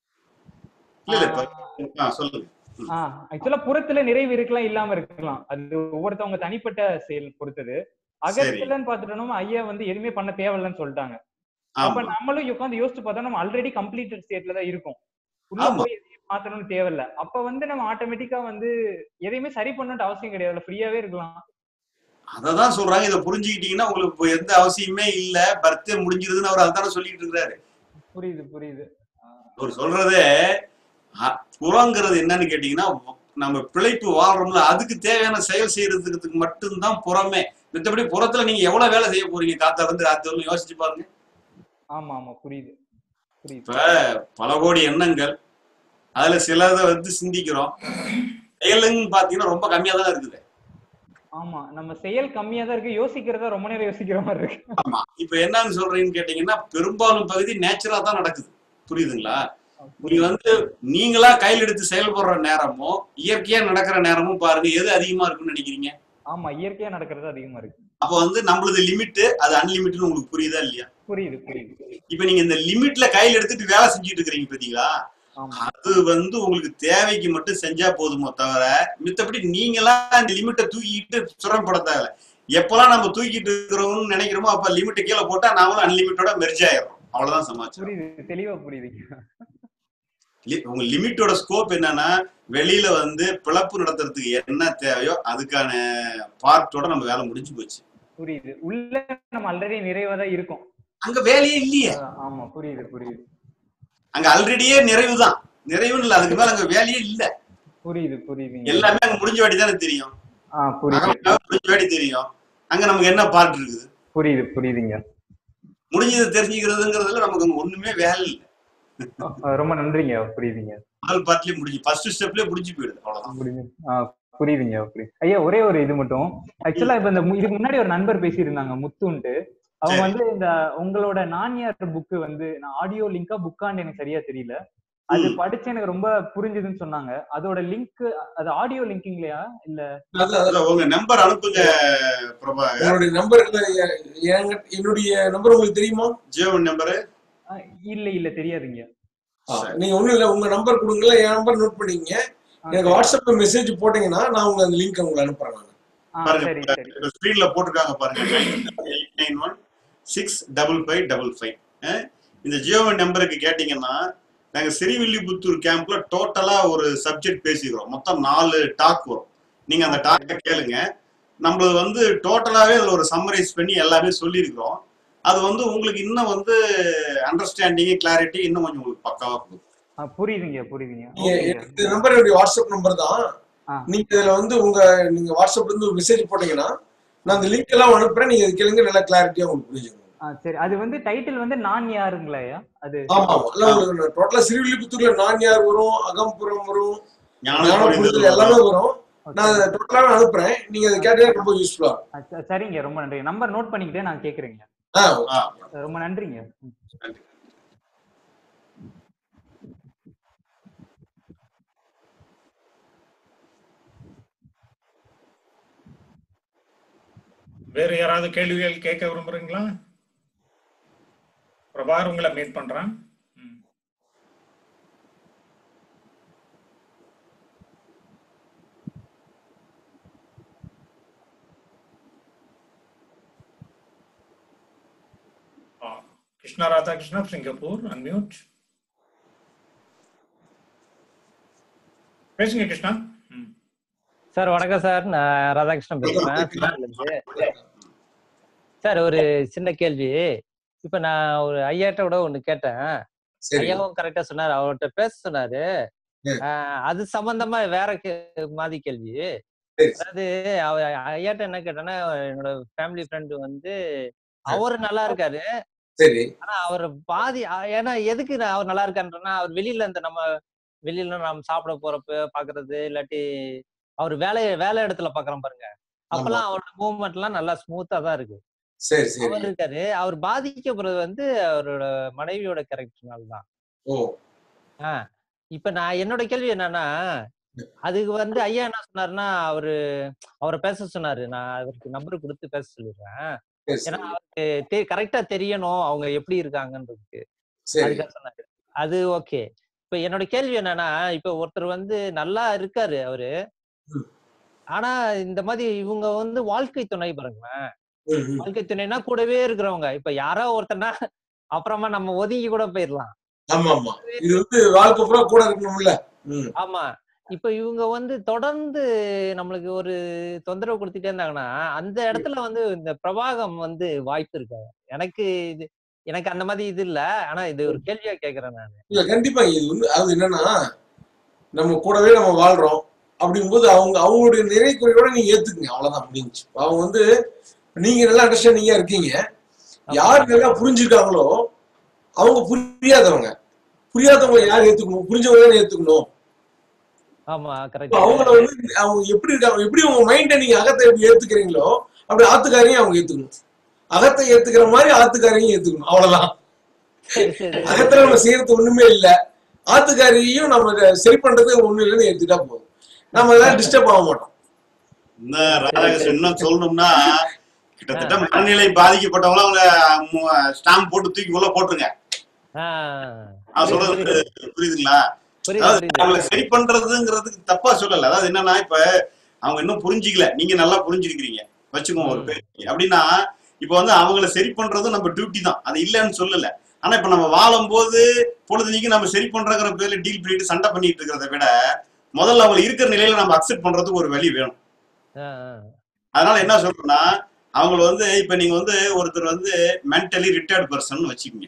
இல்ல இல்ல இப்ப ஆ, சொல்லுங்க ஆஹ் ஆக்சுவலா புறத்துல நிறைவு இருக்கலாம் இல்லாம இருக்கலாம் அது ஒவ்வொருத்தவங்க தனிப்பட்ட செயல் பொறுத்தது அகத்துலன்னு பாத்துட்டோம்னா ஐயா வந்து எதுவுமே பண்ண தேவையில்லைன்னு சொல்லிட்டாங்க அப்ப ஆமா நம்மளும் உட்காந்து யோசிச்சு பார்த்தா நம்ம ஆல்ரெடி கம்ப்ளீட்டட் ஸ்டேட்ல தான் இருக்கும் உள்ள ஆமா. போய் எதையும் மாத்தணும்னு தேவையில்ல அப்ப வந்து நம்ம ஆட்டோமேட்டிக்கா வந்து எதையுமே சரி பண்ணணும்னு அவசியம் கிடையாது ஃப்ரீயாவே இருக்கலாம் அததான் சொல்றாங்க இதை புரிஞ்சுக்கிட்டீங்கன்னா உங்களுக்கு இப்போ எந்த அவசியமே இல்ல பர்த்டே முடிஞ்சிருதுன்னு அவர் அதான சொல்லிட்டு இருக்கிறாரு புரியுது புரியுது அவர் சொல்றதே அ- புறங்கிறது என்னன்னு கேட்டீங்கன்னா நம்ம பிழைப்பு வாழ்றோம்ல அதுக்கு தேவையான செயல் செய்யறதுக்கு மட்டும்தான் புறமே மத்தபடி புறத்துல நீங்க எவ்வளவு வேலை செய்ய போறீங்க காத்தால இருந்து ராத்திரி வரலும் யோசிச்சு பாருங்க ஆமா ஆமா புரியுது புரியுது இப்ப பல கோடி எண்ணங்கள் அதுல சிலதை வந்து சிந்திக்கிறோம் செயலுன்னு பாத்தீங்கன்னா ரொம்ப கம்மியா தான் இருக்குது ஆமா நம்ம செயல் கம்மியா தான் இருக்கு யோசிக்கிறதா ரொம்ப நேரம் யோசிக்கிற மாதிரி இருக்கு ஆமா இப்ப என்னன்னு சொல்றீங்கன்னு கேட்டீங்கன்னா பெரும்பாலும் பகுதி நேச்சுரா தான் நடக்குது புரியுதுங்களா நீங்க வந்து நீங்களா கையில் எடுத்து செயல்படுற நேரமும் இயற்கையா நடக்கிற நேரமும் பாருங்க எது அதிகமா இருக்குன்னு நினைக்கிறீங்க ஆமா இயற்கையா நடக்கிறது அதிகமா இருக்கு அப்ப வந்து நம்மளது லிமிட் அது அன்லிமிட்னு உங்களுக்கு புரியுதா இல்லையா புரியுது புரியுது இப்ப நீங்க இந்த லிமிட்ல கையில எடுத்துட்டு வேலை செஞ்சுட்டு இருக்கிறீங்க பாத்தீங்களா ஆமா அது வந்து உங்களுக்கு தேவைக்கு மட்டும் செஞ்சா போதுமோ தவிர மித்தபடி நீங்களா அந்த லிமிட்டை தூக்கிட்டு சிரமப்பட தேவை எப்பெல்லாம் நம்ம தூக்கிட்டு இருக்கிறோம்னு நினைக்கிறோமோ அப்ப லிமிட்டை கீழே போட்டா நாமளும் அன்லிமிட்டோட மெர்ஜ் ஆயிரும் அவ்வளவுதான் சமாச்சாரம் புரியுது தெளிவா புரியுதுங்க லி- உங்க லிமிட்டோட ஸ்கோப் என்னன்னா வெளியில வந்து பிளப்பு நடத்துறதுக்கு என்ன தேவையோ அதுக்கான பார்ட்டோட நம்ம வேலை முடிஞ்சு போச்சு புரியுது உள்ள நம்ம ஆல்ரெடி நிறைவா தான் இருக்கும் அங்க வேலையே இல்லையே அஹ் ஆமா புரியுது புரியுது அங்க ஆல்ரெடியே நிறைவு தான் நிறைவுன்னு இல்ல அதுக்கு மேல அங்க வேலையே இல்ல புரியுது புரியுதுங்க எல்லாமே அங்க முடிஞ்ச வாடி தானே தெரியும் ஆ புரியுது அகலமாக முடிஞ்ச வாடி தெரியும் அங்க நமக்கு என்ன பார்ட் இருக்குது புரியுது புரியுதுங்க முடிஞ்சதை தெரிஞ்சுக்கிறதுங்கிறதுல நமக்கு அங்க ஒண்ணுமே வேலை இல்லை அஹ் ரொம்ப நன்றிங்க புரியுதுங்க முதல் பார்ட்லயே முடிஞ்சு ஃபர்ஸ்ட் ஸ்டெப்லயே முடிஞ்சு போயிடுது அவ்வளவுதான் புரியுது ஆ புரியுதுங்க புரியுது ஐயா ஒரே ஒரு இது மட்டும் ஆக்சுவலா இப்ப இந்த மு- இதுக்கு முன்னாடி ஒரு நண்பர் பேசியிருந்தாங்க முத்துன்ட்டு அவங்க சரி. வந்து இந்த உங்களோட நான்யார் புக்கு வந்து நான் ஆடியோ லிங்கா புக்கான்னு எனக்கு சரியா தெரியல அது ம். படிச்சு எனக்கு ரொம்ப புரிஞ்சுதுன்னு சொன்னாங்க அதோட லிங்க் அது ஆடியோ லிங்கிங்லயா இல்ல அது- அது அதான் உங்க நம்பர் அனுப்புங்க பிரபா உங்களுடைய நம்பர் என்னுடைய நம்பர் உங்களுக்கு தெரியுமா ஜியோ நம்பரு அஹ் இல்ல இல்ல தெரியாதுங்க ஆ, நீங்க ஒண்ணும் இல்ல உங்க நம்பர் கொடுங்களேன் என் நம்பர் நோட் பண்ணிக்கங்க ஆ, எனக்கு வாட்ஸ்அப்ல மெசேஜ் போட்டீங்கன்னா நான் உங்க அந்த லிங்க் உங்களுக்கு அனுப்புறேன் நான் ஆ, பாருங்க சரி சரி இப்ப ஸ்கிரீன்ல போட்டிருக்காங்க பாருங்க eight nine one six double five double five இந்த ஜியோ நம்பருக்கு கேட்டீங்கன்னா நாங்க சிறிவில்லிபுத்தூர் கேம்ப்ல டோட்டலா ஒரு சப்ஜெக்ட் பேசிக்கிறோம் மொத்தம் நாலு டாக் வரும் நீங்க அந்த டாக்கை கேளுங்க நம்மளது வந்து டோட்டலாவே அதுல ஒரு சம்மரைஸ் பண்ணி எல்லாமே சொல்லியிருக்கிறோம் அது வந்து உங்களுக்கு இன்னும் வந்து அண்டர்ஸ்டாண்டிங் கிளாரிட்டி இன்னும் கொஞ்சம் உங்களுக்கு பக்காவா கொடுக்கும் ஆ, புரியுதுங்க புரியுதுங்க நீங்க ஓகேங்க இந்த நம்பர் என்னுடைய வாட்ஸ்அப் நம்பர் தான் ஆ. நீங்க இதுல வந்து உங்க நீங்க வாட்ஸ்அப்ல இருந்து ஒரு மெசேஜ் போட்டீங்கன்னா நான் அந்த லிங்க் எல்லாம் அனுப்புறேன் நீங்க அது கேளுங்க நல்லா கிளாரிட்டியா உங்களுக்கு புரிஞ்சுக்கணும் ஆ, சரி அது வந்து டைட்டில் வந்து நான் யாருங்களையா அது ஆமா ஆமா எல்லாம் உங்களுக்கு டோட்டலா சிறுவில்லிபுத்தூர்ல நான் யார் வரும் அகம்புறம் வரும் ஞான ஞானபுரத்துல புரிதல் எல்லாமே வரும் Okay. நான் அதை டோட்டலாவே அனுப்புறேன் நீங்க அதை கேட்டீங்கன்னா ரொம்ப யூஸ்ஃபுல்லா இருக்கும் ஆ, ச- சரிங்க ரொம்ப நன்றி நம்பர் நோட் பண்ணிக்கிட்டே நான் கேக்குறேங்க ஆ ஆ, ரொம்ப நன்றிங்க நன்றி. வேற யாராவது கேள்விகள் கேட்க விரும்புறீங்களா பிரபாகர் உங்களை மீட் பண்றேன் ம். ஆ, கிருஷ்ணா ராதாகிருஷ்ணா சிங்கப்பூர் அன்மியூட் பேசுங்க கிருஷ்ணா ம். சார் வணக்கம் சார் நான் ராதாகிருஷ்ணன் பேசுறேன் சிங்கப்பூர்ல இருந்து சார் ஒரு சின்ன கேள்வி இப்ப நான் ஒரு ஐயாட்ட கூட ஒண்ணு கேட்டேன் சரி ஐயாவும் கரெக்டா சொன்னாரு அவர்கிட்ட பேச சொன்னாரு ம். ஆஹ் அது சம்பந்தமா வேற கே- மாதிரி கேள்வி சரி அதாவது அவ ஐயாட்ட என்ன கேட்டேன்னா என்னோட ஃபேமிலி ஃப்ரெண்டு வந்து அவரு நல்லா இருக்காரு சரி ஆனா அவர் பாதி அ- ஏன்னா எதுக்கு நான் அவர் நல்லா இருக்காருன்னா அவர் வெளியில இந்த நம்ம வெளியில நம்ம சாப்பிட போறப்ப பாக்குறது இல்லாட்டி அவர் வேலை வேலை இடத்துல பாக்குறோம் பாருங்க அப்பெல்லாம் அவரோட மூவ்மெண்ட் எல்லாம் நல்லா ஸ்மூத்தா தான் இருக்கு சரி சரி அவர் இருக்காரு அவர் பாதிக்கப்படுறது வந்து அவரோட மனைவியோட கேரக்டர்னால தான் ஓ ஆஹ் இப்ப நான் என்னோட கேள்வி என்னன்னா அதுக்கு வந்து ஐயா என்ன சொன்னாருன்னா அவரு அவரை பேச சொன்னாரு நான் அவருக்கு நம்பர் கொடுத்து பேச சொல்லிடுறேன் சரி ஏன்னா சரி அவருக்கு கரெக்டா தெரியணும் அவங்க எப்படி இருக்காங்கன்றதுக்கு சரி அதுக்காக சொன்னாரு அது ஓகே இப்ப என்னோட கேள்வி என்னன்னா இப்ப ஒருத்தர் வந்து நல்லா இருக்காரு அவரு ம். ஆனா இந்த மாதிரி இவங்க வந்து வாழ்க்கை துணை பாருங்களேன் ம், ம். வாழ்க்கை துணைனா கூடவே இருக்கிறவங்க இப்ப யாரோ ஒருத்தனா அப்புறமா நம்ம ஒதுங்கி கூட போயிடலாம் ஆமா ஆமா இது வந்து வாழ்க்கை பூரா கூட இருக்கணும்ல ம் ஆமா இப்ப இவங்க வந்து தொடர்ந்து நம்மளுக்கு ஒரு தொந்தரவு கொடுத்துட்டே இருந்தாங்கன்னா அந்த இடத்துல வந்து இந்த பிரவாகம் வந்து வாய்ப்பு இருக்கா எனக்கு இது எனக்கு அந்த மாதிரி இது இல்ல ஆனா இது ஒரு கேள்வியா கேக்குறேன் நான் இல்ல கண்டிப்பா இது வந்து அது என்னன்னா நம்ம கூடவே நம்ம வாழ்றோம் அப்படிங்கும்போது அவங்க அவங்களுடைய நிறை குறையோட நீங்க ஏத்துக்குங்க அவ்வளவுதான் முடிஞ்சு அவங்க வந்து நீங்க நல்லா அண்டர்ஸ்டாண்டிங்கா இருக்கீங்க யார் நல்லா புரிஞ்சிருக்காங்களோ அவங்க புரியாதவங்க புரியாதவங்க யார் ஏத்துக்கணும் புரிஞ்சவங்க தானே ஏத்துக்கணும் ஆமா இப்ப கரெக்ட் அவங்கள வந்து அவங்க எப்படி இருக்காங்க எப்படி உங்க மைண்டை நீங்க அகத்தை எப்படி ஏத்துக்கிறீங்களோ அப்படி ஆத்துக்காரையும் அவங்க ஏத்துக்கணும் அகத்தை ஏத்துக்கிற மாதிரி ஆத்துக்காரையும் ஏத்துக்கணும் அவ்வளவுதான் சரி சரி அகத்துல நம்ம செய்யறது ஒண்ணுமே இல்ல ஆத்துக்காரியையும் நம்ம இத சரி பண்றது ஒண்ணு இல்லைன்னு ஏத்துட்டா போதும் நம்ம எல்லாம் டிஸ்டர்ப் ஆக மாட்டோம் இந்த ராதாகிருஷ்ணன் இன்னும் சொல்லணும்னா கிட்டத்தட்ட மனநிலை பாதிக்கப்பட்டவங்கள அவங்க ஸ்டாம்ப் போட்டு தூக்கி உள்ள போட்டுருங்க ஆஹ் நான் புரியுது சொல்றது புரியுது புரியுதுங்களா புரியுது அதாவது புரியுது அவங்கள சரி பண்றதுங்கிறதுக்கு தப்பா சொல்லல அதாவது என்னன்னா இப்ப அவங்க இன்னும் புரிஞ்சிக்கல நீங்க நல்லா புரிஞ்சிருக்கிறீங்க வச்சுக்கோங்க ஒரு ம் பேர் அப்படின்னா இப்ப வந்து அவங்கள சரி பண்றது நம்ம டியூட்டி தான் அது இல்லைன்னு சொல்லல ஆனா இப்ப நம்ம வாழும்போது பொழுதுனிக்கு நம்ம சரி பண்றங்கிற பேர்ல டீல் பண்ணிட்டு சண்டை பண்ணிட்டு இருக்கிறத விட முதல்ல அவங்க இருக்கிற நிலையில நம்ம அக்செப்ட் பண்றதுக்கு ஒரு வழி வேணும் ஆஹ் ஆஹ் அதனால என்ன சொல்றேன்னா அவங்கள வந்து இப்ப நீங்க வந்து ஒருத்தர் வந்து மென்டலி ரிட்டையர்ட் பர்சன் வச்சுக்கோங்க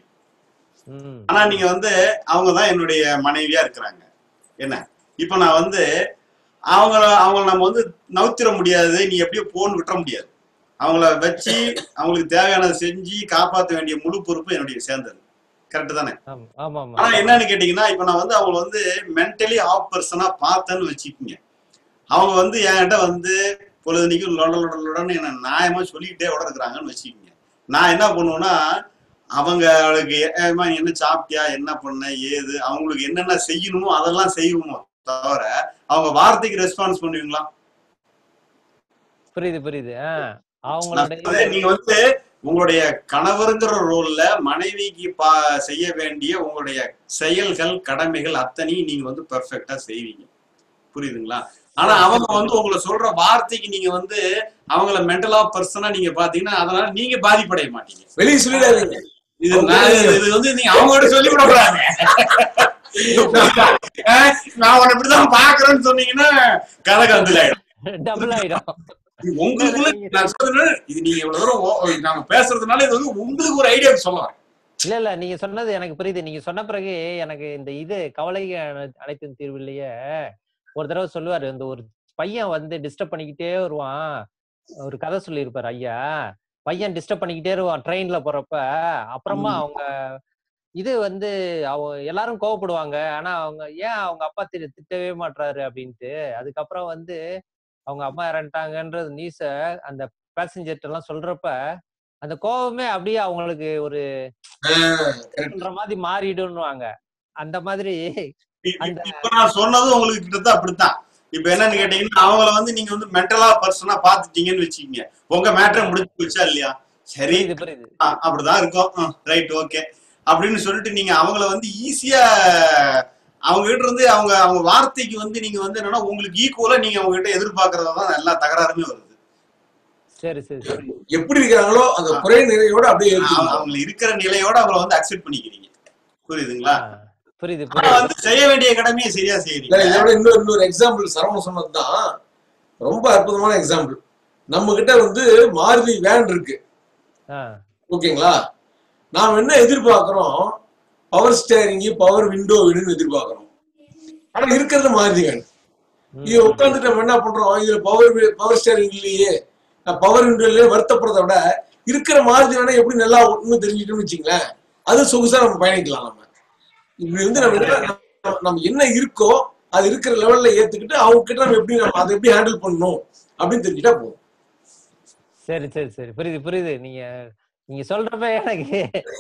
ம் ஆனா நீங்க வந்து அவங்க தான் என்னுடைய மனைவியா இருக்கிறாங்க என்ன இப்ப நான் வந்து அவங்கள அவங்கள நம்ம வந்து நவுத்திர முடியாது நீ எப்படியோ போன்னு விட்டுற முடியாது அவங்கள வச்சு அவங்களுக்கு தேவையானதை செஞ்சு காப்பாற்ற வேண்டிய முழு பொறுப்பு என்னுடைய சேர்ந்தது கரெக்ட் தானே ஆமா ஆமா ஆமா ஆனா என்னன்னு கேட்டீங்கன்னா இப்ப நான் வந்து அவங்கள வந்து மென்டலி ஆஃப் பர்சனா பார்த்தேன்னு வச்சுக்கோங்க அவங்க வந்து என்கிட்ட வந்து பொழுதுனிக்கும் லொட லொட லொடன்னு என்ன நியாயமா சொல்லிக்கிட்டே கூட இருக்கிறாங்கன்னு வச்சுக்கோங்க நான் என்ன பண்ணுவேன்னா அவங்களுக்கு ஏம்மா நீ என்ன சாப்பிட்டியா என்ன பண்ண ஏது அவங்களுக்கு என்னென்ன செய்யணுமோ அதெல்லாம் செய்வோமோ தவிர அவங்க வார்த்தைக்கு ரெஸ்பான்ஸ் பண்ணுவீங்களா புரியுது புரியுது ஆஹ் நான் அவங்களோட சொல்றது நீங்க வந்து உங்களுடைய கணவருங்கிற ரோல்ல மனைவிக்கு பா செய்ய வேண்டிய உங்களுடைய செயல்கள் கடமைகள் அத்தனையும் நீங்க வந்து பெர்ஃபெக்டா செய்வீங்க புரியுதுங்களா ஆனா சரி அவங்க வந்து உங்களை சொல்ற வார்த்தைக்கு நீங்க வந்து அவங்கள மென்டல் ஆஃப் பர்சனா நீங்க பாத்தீங்கன்னா அதனால நீங்க பாதிப்படைய மாட்டீங்க வெளியே சொல்லிடாதீங்க இது அவங்க நான் தெரியும். இது வந்து நீங்க அவங்ககிட்ட சொல்லி விடக்கூடாது அஹ் நான் உன்னை இப்படிதான் பாக்குறேன்னு சொன்னீங்கன்னா கதை கந்துல டபுள் ஆயிடும் இது உங்களுக்குள்ள நான் சொல்றது இது நீங்க இவ்வளவு தூரம் ஓ- நாம பேசுறதுனால இது வந்து உங்களுக்கு ஒரு ஐடியா சொல்ல வரேன் இல்ல இல்ல நீங்க சொன்னது எனக்கு புரியுது நீங்க சொன்ன பிறகு எனக்கு இந்த இது கவலை அனை- அனைத்தின் தீர்விலேயே ஒரு தடவை சொல்லுவாரு இந்த ஒரு பையன் வந்து டிஸ்டர்ப் பண்ணிக்கிட்டே வருவான் ஒரு கதை சொல்லியிருப்பாரு ஐயா பையன் டிஸ்டர்ப் பண்ணிக்கிட்டே வருவான் ட்ரெயின்ல போறப்ப அப்புறமா ம். அவங்க இது வந்து அவ எல்லாரும் கோவப்படுவாங்க ஆனா அவங்க ஏன் அவங்க அப்பா திட்டு திட்டவே மாட்றாரு அப்படின்ட்டு அதுக்கப்புறம் வந்து அவங்க அம்மா இறந்துட்டாங்கன்றது நியூஸ அந்த பேசஞ்சர்ட்ட எல்லாம் சொல்றப்ப அந்த கோவமே அப்படியே அவங்களுக்கு ஒரு சொல்ற மாதிரி மாறிடும்னுவாங்க அந்த மாதிரி இ- அந்த இ- இப்ப நான் சொன்னது உங்களுக்கு கிட்டத்தட்ட அப்படித்தான் இப்ப என்னன்னு கேட்டீங்கன்னா அவங்கள வந்து நீங்க வந்து மென்டலா பர்சனா பாத்துட்டீங்கன்னு வச்சுக்கீங்க உங்க மேட்டரை முடிச்சு போச்சா இல்லையா சரி புரியுது புரியுது ஆ, அப்படிதான் இருக்கும் ரைட் ஓகே அப்படின்னு சொல்லிட்டு நீங்க அவங்கள வந்து ஈஸியா அவங்க கிட்ட இருந்து அவங்க அவங்க வார்த்தைக்கு வந்து நீங்க வந்து என்னன்னா உங்களுக்கு ஈக்குவலா நீங்க அவங்க கிட்ட எதிர்பார்க்கறதா தான் எல்லா தகராறுமே வருது சரி சரி சரி எப்படி இருக்கிறாங்களோ அந்த குறை நிறையோட அப்படியே அவங்க ஏத்துக்கணும் அவங்க இருக்கிற நிலையோட அவங்கள வந்து அக்செப்ட் பண்ணிக்கிறீங்க புரியுதுங்களா ஆ, புரியுது ஆனா புரியுது வந்து செய்ய வேண்டிய கடமையை சரியா இல்ல, செய்யறீங்க இதோட இன்னொரு இன்னொரு எக்ஸாம்பிள் சரவணன் சொன்னதுதான் ரொம்ப அற்புதமான எக்ஸாம்பிள் நம்ம கிட்ட வந்து மாருதி வேன் இருக்கு ஆ, ஓகேங்களா நாம் என்ன எதிர்பார்க்கிறோம் பவர் ஸ்டேரிங் பவர் விண்டோ வேணும்னு எதிர்பார்க்கிறோம் ஆனா இருக்கிறது மாருதி வேன் ம், இது உட்காந்துட்டு நம்ம என்ன பண்றோம் இதுல பவர் பவர் ஸ்டேரிங் இல்லையே பவர் விண்டோ இல்லையே வருத்தப்படுறத விட இருக்கிற மாருதி வேணா எப்படி நல்லா ஓட்டணும்னு தெரிஞ்சுட்டோம்னு வச்சுங்களேன் அது சொகுசா நம்ம பயணிக்கலாம் நம்ம இப்படி வந்து நம்ம என்ன நம்ம- நம்ம என்ன இருக்கோ அது இருக்கிற லெவல்ல ஏத்துக்கிட்டு அவங்க கிட்ட நம்ம எப்படி நம்ம அதை எப்படி ஹேண்டில் பண்ணணும் அப்படின்னு தெரிஞ்சுட்டா போதும் சரி சரி சரி புரியுது புரியுது நீங்க நீங்க சொல்றப்ப எனக்கு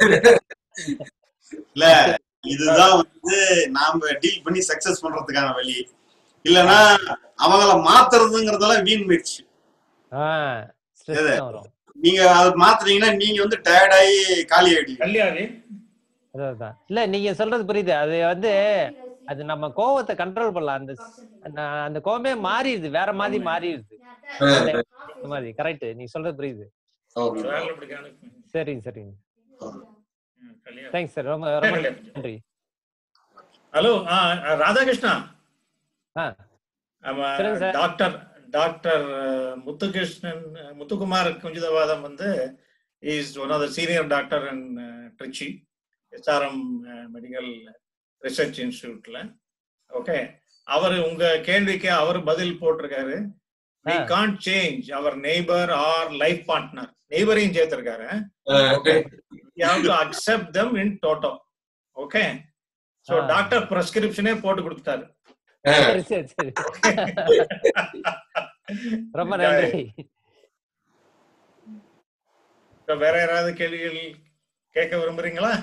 இல்ல இதுதான் வந்து நாம டீல் பண்ணி சக்சஸ் பண்றதுக்கான வழி இல்லனா அவங்கள மாத்துறதுங்கிறதெல்லாம் வீண் முயற்சி ஆஹ் ஸ்ட்ரெஸ் எது? தான் வரும் நீங்க அதை மாத்துறீங்கன்னா நீங்க வந்து டயர்ட் ஆகி காலி ஆயிடுவீங்க கல்யாணி அதான் அதான். இல்ல நீங்க சொல்றது புரியுது அது வந்து அது நம்ம கோவத்தை கண்ட்ரோல் பண்ணலாம் அந்த ஸ்- நான் அந்த கோவமே மாறிடுது வேற மாதிரி மாறிடுது அந்த மாதிரி கரெக்ட் நீ சொல்றது புரியுது ஓகே வேலை பிடிக்காது சரிங்க சரிங்க கல்யாணி தேங்க்ஸ் சார் ரொம்ப ரொம்ப நன்றி ஹலோ ராதாகிருஷ்ணா ஆ ஆமா சொல்லுங்க sir doctor doctor Muthukrishnan Muthukumar Kunjithapatham வந்து is one of the senior doctor in Trichy SRM medical research இன்ஸ்டியூட்ல ஓகே அவர் உங்க கேள்விக்கு அவர் பதில் போட்டிருக்காரு வி ஆ. கான்ட் சேஞ்ச் அவர் நெய்பர் ஆர் லைஃப் பார்ட்னர் நெய்பரையும் சேர்த்திருக்காரு okay you have to accept them in toto okay so uh. Doctor பிரெஸ்கிரிப்ஷனே போட்டு கொடுத்துட்டாரு சரி சரி சரி ரொம்ப நன்றி இப்ப வேற யாராவது கேள்விகள் கேட்க விரும்புறீங்களா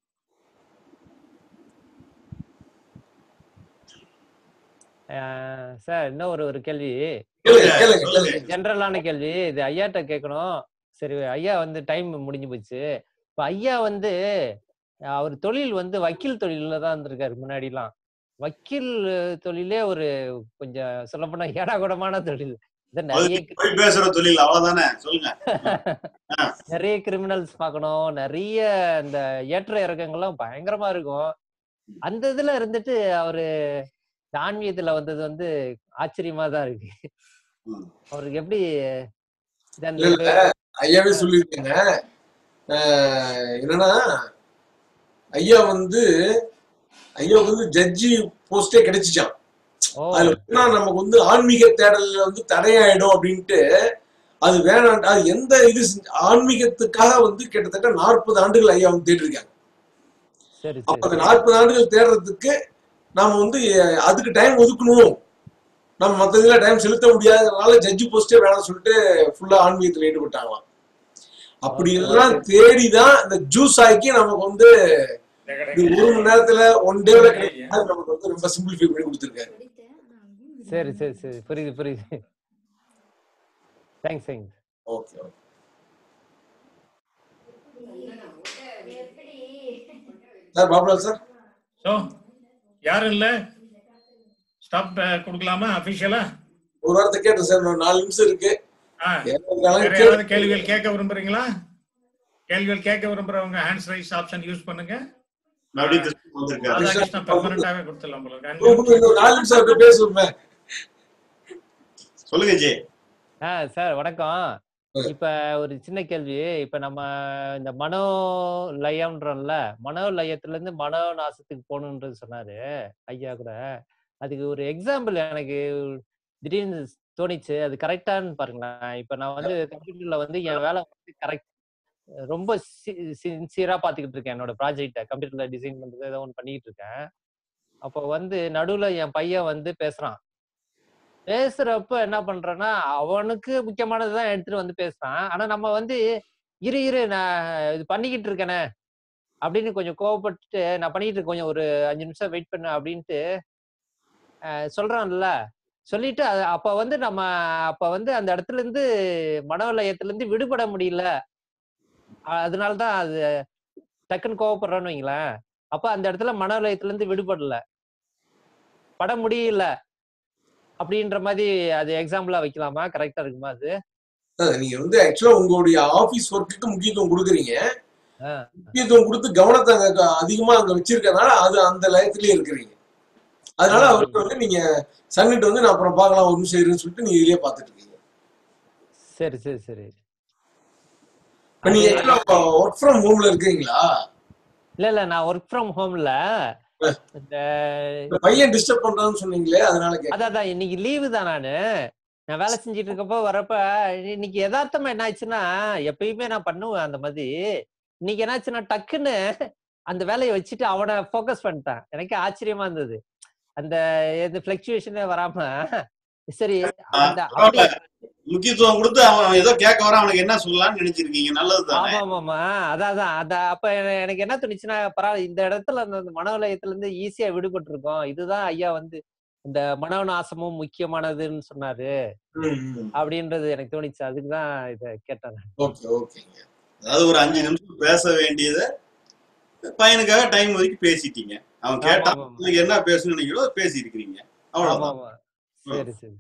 அஹ் சார் இன்னும் ஒரு ஒரு கேள்வி கேளுங்க கேளுங்க சொல்லுங்க. கேளுங்க ஜென்ரலான கேள்வி இது ஐயாட்ட கேட்கணும் சரி ஐயா வந்து டைம் முடிஞ்சு போச்சு இப்ப ஐயா வந்து அவர் தொழில் வந்து வக்கீல் தொழில தான் இருந்திருக்காரு முன்னாடிலாம் வக்கீல் தொழிலே ஒரு கொஞ்சம் சொல்லப்போனா ஏடாகுடமான தொழில் இது நிறைய போய் பேசுற தொழில் அவ்வளவுதானே சொல்லுங்க நிறைய கிரிமினல்ஸ் பார்க்கணும் நிறைய இந்த ஏற்ற இறக்கங்கள்லாம் பயங்கரமா இருக்கும் அந்த இதுல இருந்துட்டு அவரு இந்த ஆன்மீகத்துல வந்தது வந்து ஆச்சரியமா தான் இருக்கு ம். அவருக்கு எப்படி இது அந்த இல்ல இல்ல ஐயாவே சொல்லியிருக்கேங்க ஆஹ் என்னன்னா ஐயா வந்து ஐயாவுக்கு வந்து ஜட்ஜி போஸ்டே கிடைச்சிச்சான் ஓ அதுல போனா நமக்கு வந்து ஆன்மீக தேடல்ல வந்து தடையாயிடும் அப்படின்ட்டு அது வேணாம் அது எந்த இது செஞ்ச- ஆன்மீகத்துக்காக வந்து கிட்டத்தட்ட நாற்பது ஆண்டுகள் ஐயா வந்து தேடிருக்காங்க சரி அப்ப அந்த சரி நாற்பது ஆண்டுகள் தேடுறதுக்கு நாம வந்து அஹ், அதுக்கு டைம் ஒதுக்கணும் நம்ம மத்த இதுல டைம் செலுத்த முடியாததுனால ஜட்ஜி போஸ்டே வேணாம்னு சொல்லிட்டு ஃபுல்லா ஆன்மீகத்துல ஈடுபட்டாங்களாம் அப்படி ஓகே எல்லாம் ஓகே தேடிதான் இந்த ஜூஸ் ஆக்கி நமக்கு வந்து இது ஒரு மணி நேரத்துல ஒன் டேல கிடைக்கிற மாதிரி நமக்கு வந்து ரொம்ப சிம்பிளிஃபை பண்ணி கொடுத்துருக்காரு சரி சரி சரி புரியுது புரியுது thanks thanks okay okay sir Babulal sir so யாரும் இல்ல ஸ்டாப் கொடுக்கலாமா அபிஷியலா ஒரு வாரத்தை கேட்டேன் சார் இன்னும் நாலு நிமிஷம் இருக்கு வேற யாராவது கேள்விகள் கேட்க விரும்புறீங்களா கேள்விகள் கேட்க விரும்புறவங்க ஹேண்ட்ஸ் ரைஸ் ஆப்ஷன் யூஸ் பண்ணுங்க மறுபடியும் கிருஷ்ணன் வந்திருக்காரு ராதாகிருஷ்ணன் பெர்மனண்டாவே கொடுத்துடலாம் போல இருக்கு. இன்னும் இன்னும் இன்னும் நாலு நிமிஷம் அப்படியே பேசுவோமே சொல்லுங்க ஜே ஆ சார் வணக்கம் ம். இப்ப ஒரு சின்ன கேள்வி இப்ப நம்ம இந்த மனோ லயம்ன்றோம்ல மனோ லயத்துல இருந்து மனோ நாசத்துக்கு போகணுன்றது சொன்னாரு ஐயா கூட அதுக்கு ஒரு எக்ஸாம்பிள் எனக்கு திடீர்னு தோணிச்சு அது கரெக்டான்னு பாருங்களேன் இப்ப நான் வந்து கம்ப்யூட்டர்ல வந்து என் வேலை வந்து கரெக்ட் ரொம்ப சின்சியரா பாத்துக்கிட்டு இருக்கேன் என்னோட ப்ராஜெக்ட கம்ப்யூட்டர்ல டிசைன் பண்றது ஏதோ ஒன்று பண்ணிட்டு இருக்கேன் அப்போ வந்து நடுவுல என் பையன் வந்து பேசுறான் பேசுறப்ப என்ன பண்றேன்னா அவனுக்கு முக்கியமானதுதான் எடுத்துட்டு வந்து பேசுறான் ஆனா நம்ம வந்து இரு இரு நான் இது பண்ணிக்கிட்டு இருக்கேனே அப்படின்னு கொஞ்சம் கோவப்பட்டு நான் பண்ணிட்டு இருக்கேன் கொஞ்சம் ஒரு அஞ்சு நிமிஷம் வெயிட் பண்ணு அப்படின்ட்டு அஹ், சொல்றான்ல சொல்லிட்டு அது அப்ப வந்து நம்ம அப்ப வந்து அந்த இடத்துல இருந்து மனவலயத்துல இருந்து விடுபட முடியல அஹ், அதனாலதான் அது டக்குன்னு கோவப்படுறோன்னு வைங்களேன் அப்ப அந்த இடத்துல மனவலயத்துல இருந்து விடுபடல பட முடியல அப்படின்ற மாதிரி அது எக்ஸாம்பிளா வைக்கலாமா கரெக்டா இருக்குமா அது அஹ் நீங்க வந்து ஆக்சுவலா உங்களுடைய ஆபீஸ் ஒர்க்குக்கு முக்கியத்துவம் கொடுக்குறீங்க ஆ, முக்கியத்துவம் கொடுத்து கவனத்தை அங்க அதிகமா அங்க வச்சிருக்கனால அது அந்த லயத்திலேயே இருக்கிறீங்க அதனால ம், அவருக்கு வந்து நீங்க சன்னிட்டு வந்து நான் அப்புறம் பார்க்கலாம் ஒரு நிமிஷம் இருன்னு சொல்லிட்டு நீங்க இதுலயே பார்த்துட்டு இருக்கீங்க சரி சரி சரி இப்ப அது நீங்க ஒர்க் ஃப்ரம் ஹோம்ல இருக்கீங்களா இல்ல இல்ல நான் ஒர்க் ஃப்ரம் ஹோம்ல இந்த இந்த பையன் டிஸ்டர்ப் பண்றான்னு சொன்னீங்களே அதனால கேட்டேன் அதான் அதான் இன்னைக்கு லீவு தான் நானு நான் வேலை செஞ்சுட்டு இருக்கப்போ வரப்ப இன்னைக்கு யதார்த்தமா என்ன ஆச்சுன்னா எப்பயுமே நான் பண்ணுவேன் அந்த மாதிரி இன்னைக்கு என்னாச்சுன்னா டக்குன்னு அந்த வேலையை வச்சுட்டு அவனை ஃபோக்கஸ் பண்ணிட்டேன் எனக்கு ஆச்சரியமா இருந்தது அந்த எந்த பிளக்சுவேஷனே வராம சரி அந்த அப்படி முக்கியத்துவம் கொடுத்து அவன் ஏதோ கேட்க வர அவனுக்கு என்ன சொல்லலாம்னு நினைச்சிருக்கீங்க நல்லது தானே ஆமா ஆமா அதான் அதான் அந்த அப்ப என- எனக்கு என்ன தோணுச்சுன்னா பரவாயில்ல இந்த இடத்துல அந்த அந்த மனோலயத்துல இருந்து ஈஸியா விடுபட்டு இருக்கோம் இதுதான் ஐயா வந்து இந்த மனோநாசமும் முக்கியமானதுன்னு சொன்னாரு அப்படின்றது எனக்கு தோணுச்சு அதுக்குதான் இத கேட்டேன் நான். ஓகே ஓகேங்க அதாவது ஒரு அஞ்சு நிமிஷம் பேச வேண்டியதை பையனுக்காக டைம் ஒதுக்கி பேசிட்டீங்க அவன் ஆமா கேட்டான் ஆமா ஆமா உனக்கு என்ன பேசணும்னு நினைக்கிறோ அதை பேசியிருக்கிறீங்க ஆமா அவ்வளவுதான் ஆமா ம். சரி சரி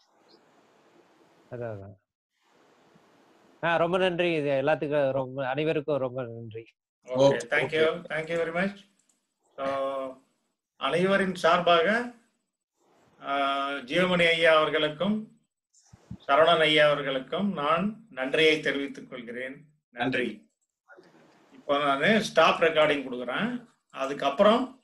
அதான் அதான் ஆ ரொம்ப நன்றி இது எல்லாத்துக்கும் ரொம்ப அனைவருக்கும் ரொம்ப நன்றி okay okay thank you okay thank you very much so அனைவரின் சார்பாக ஆஹ், ஜீவமணி ஐயா அவர்களுக்கும் சரவணன் ஐயா அவர்களுக்கும் நான் நன்றியை தெரிவித்துக் கொள்கிறேன் நன்றி இப்போ நான் ஸ்டாப் ரெக்கார்டிங் கொடுக்குறேன் அதுக்கப்புறம்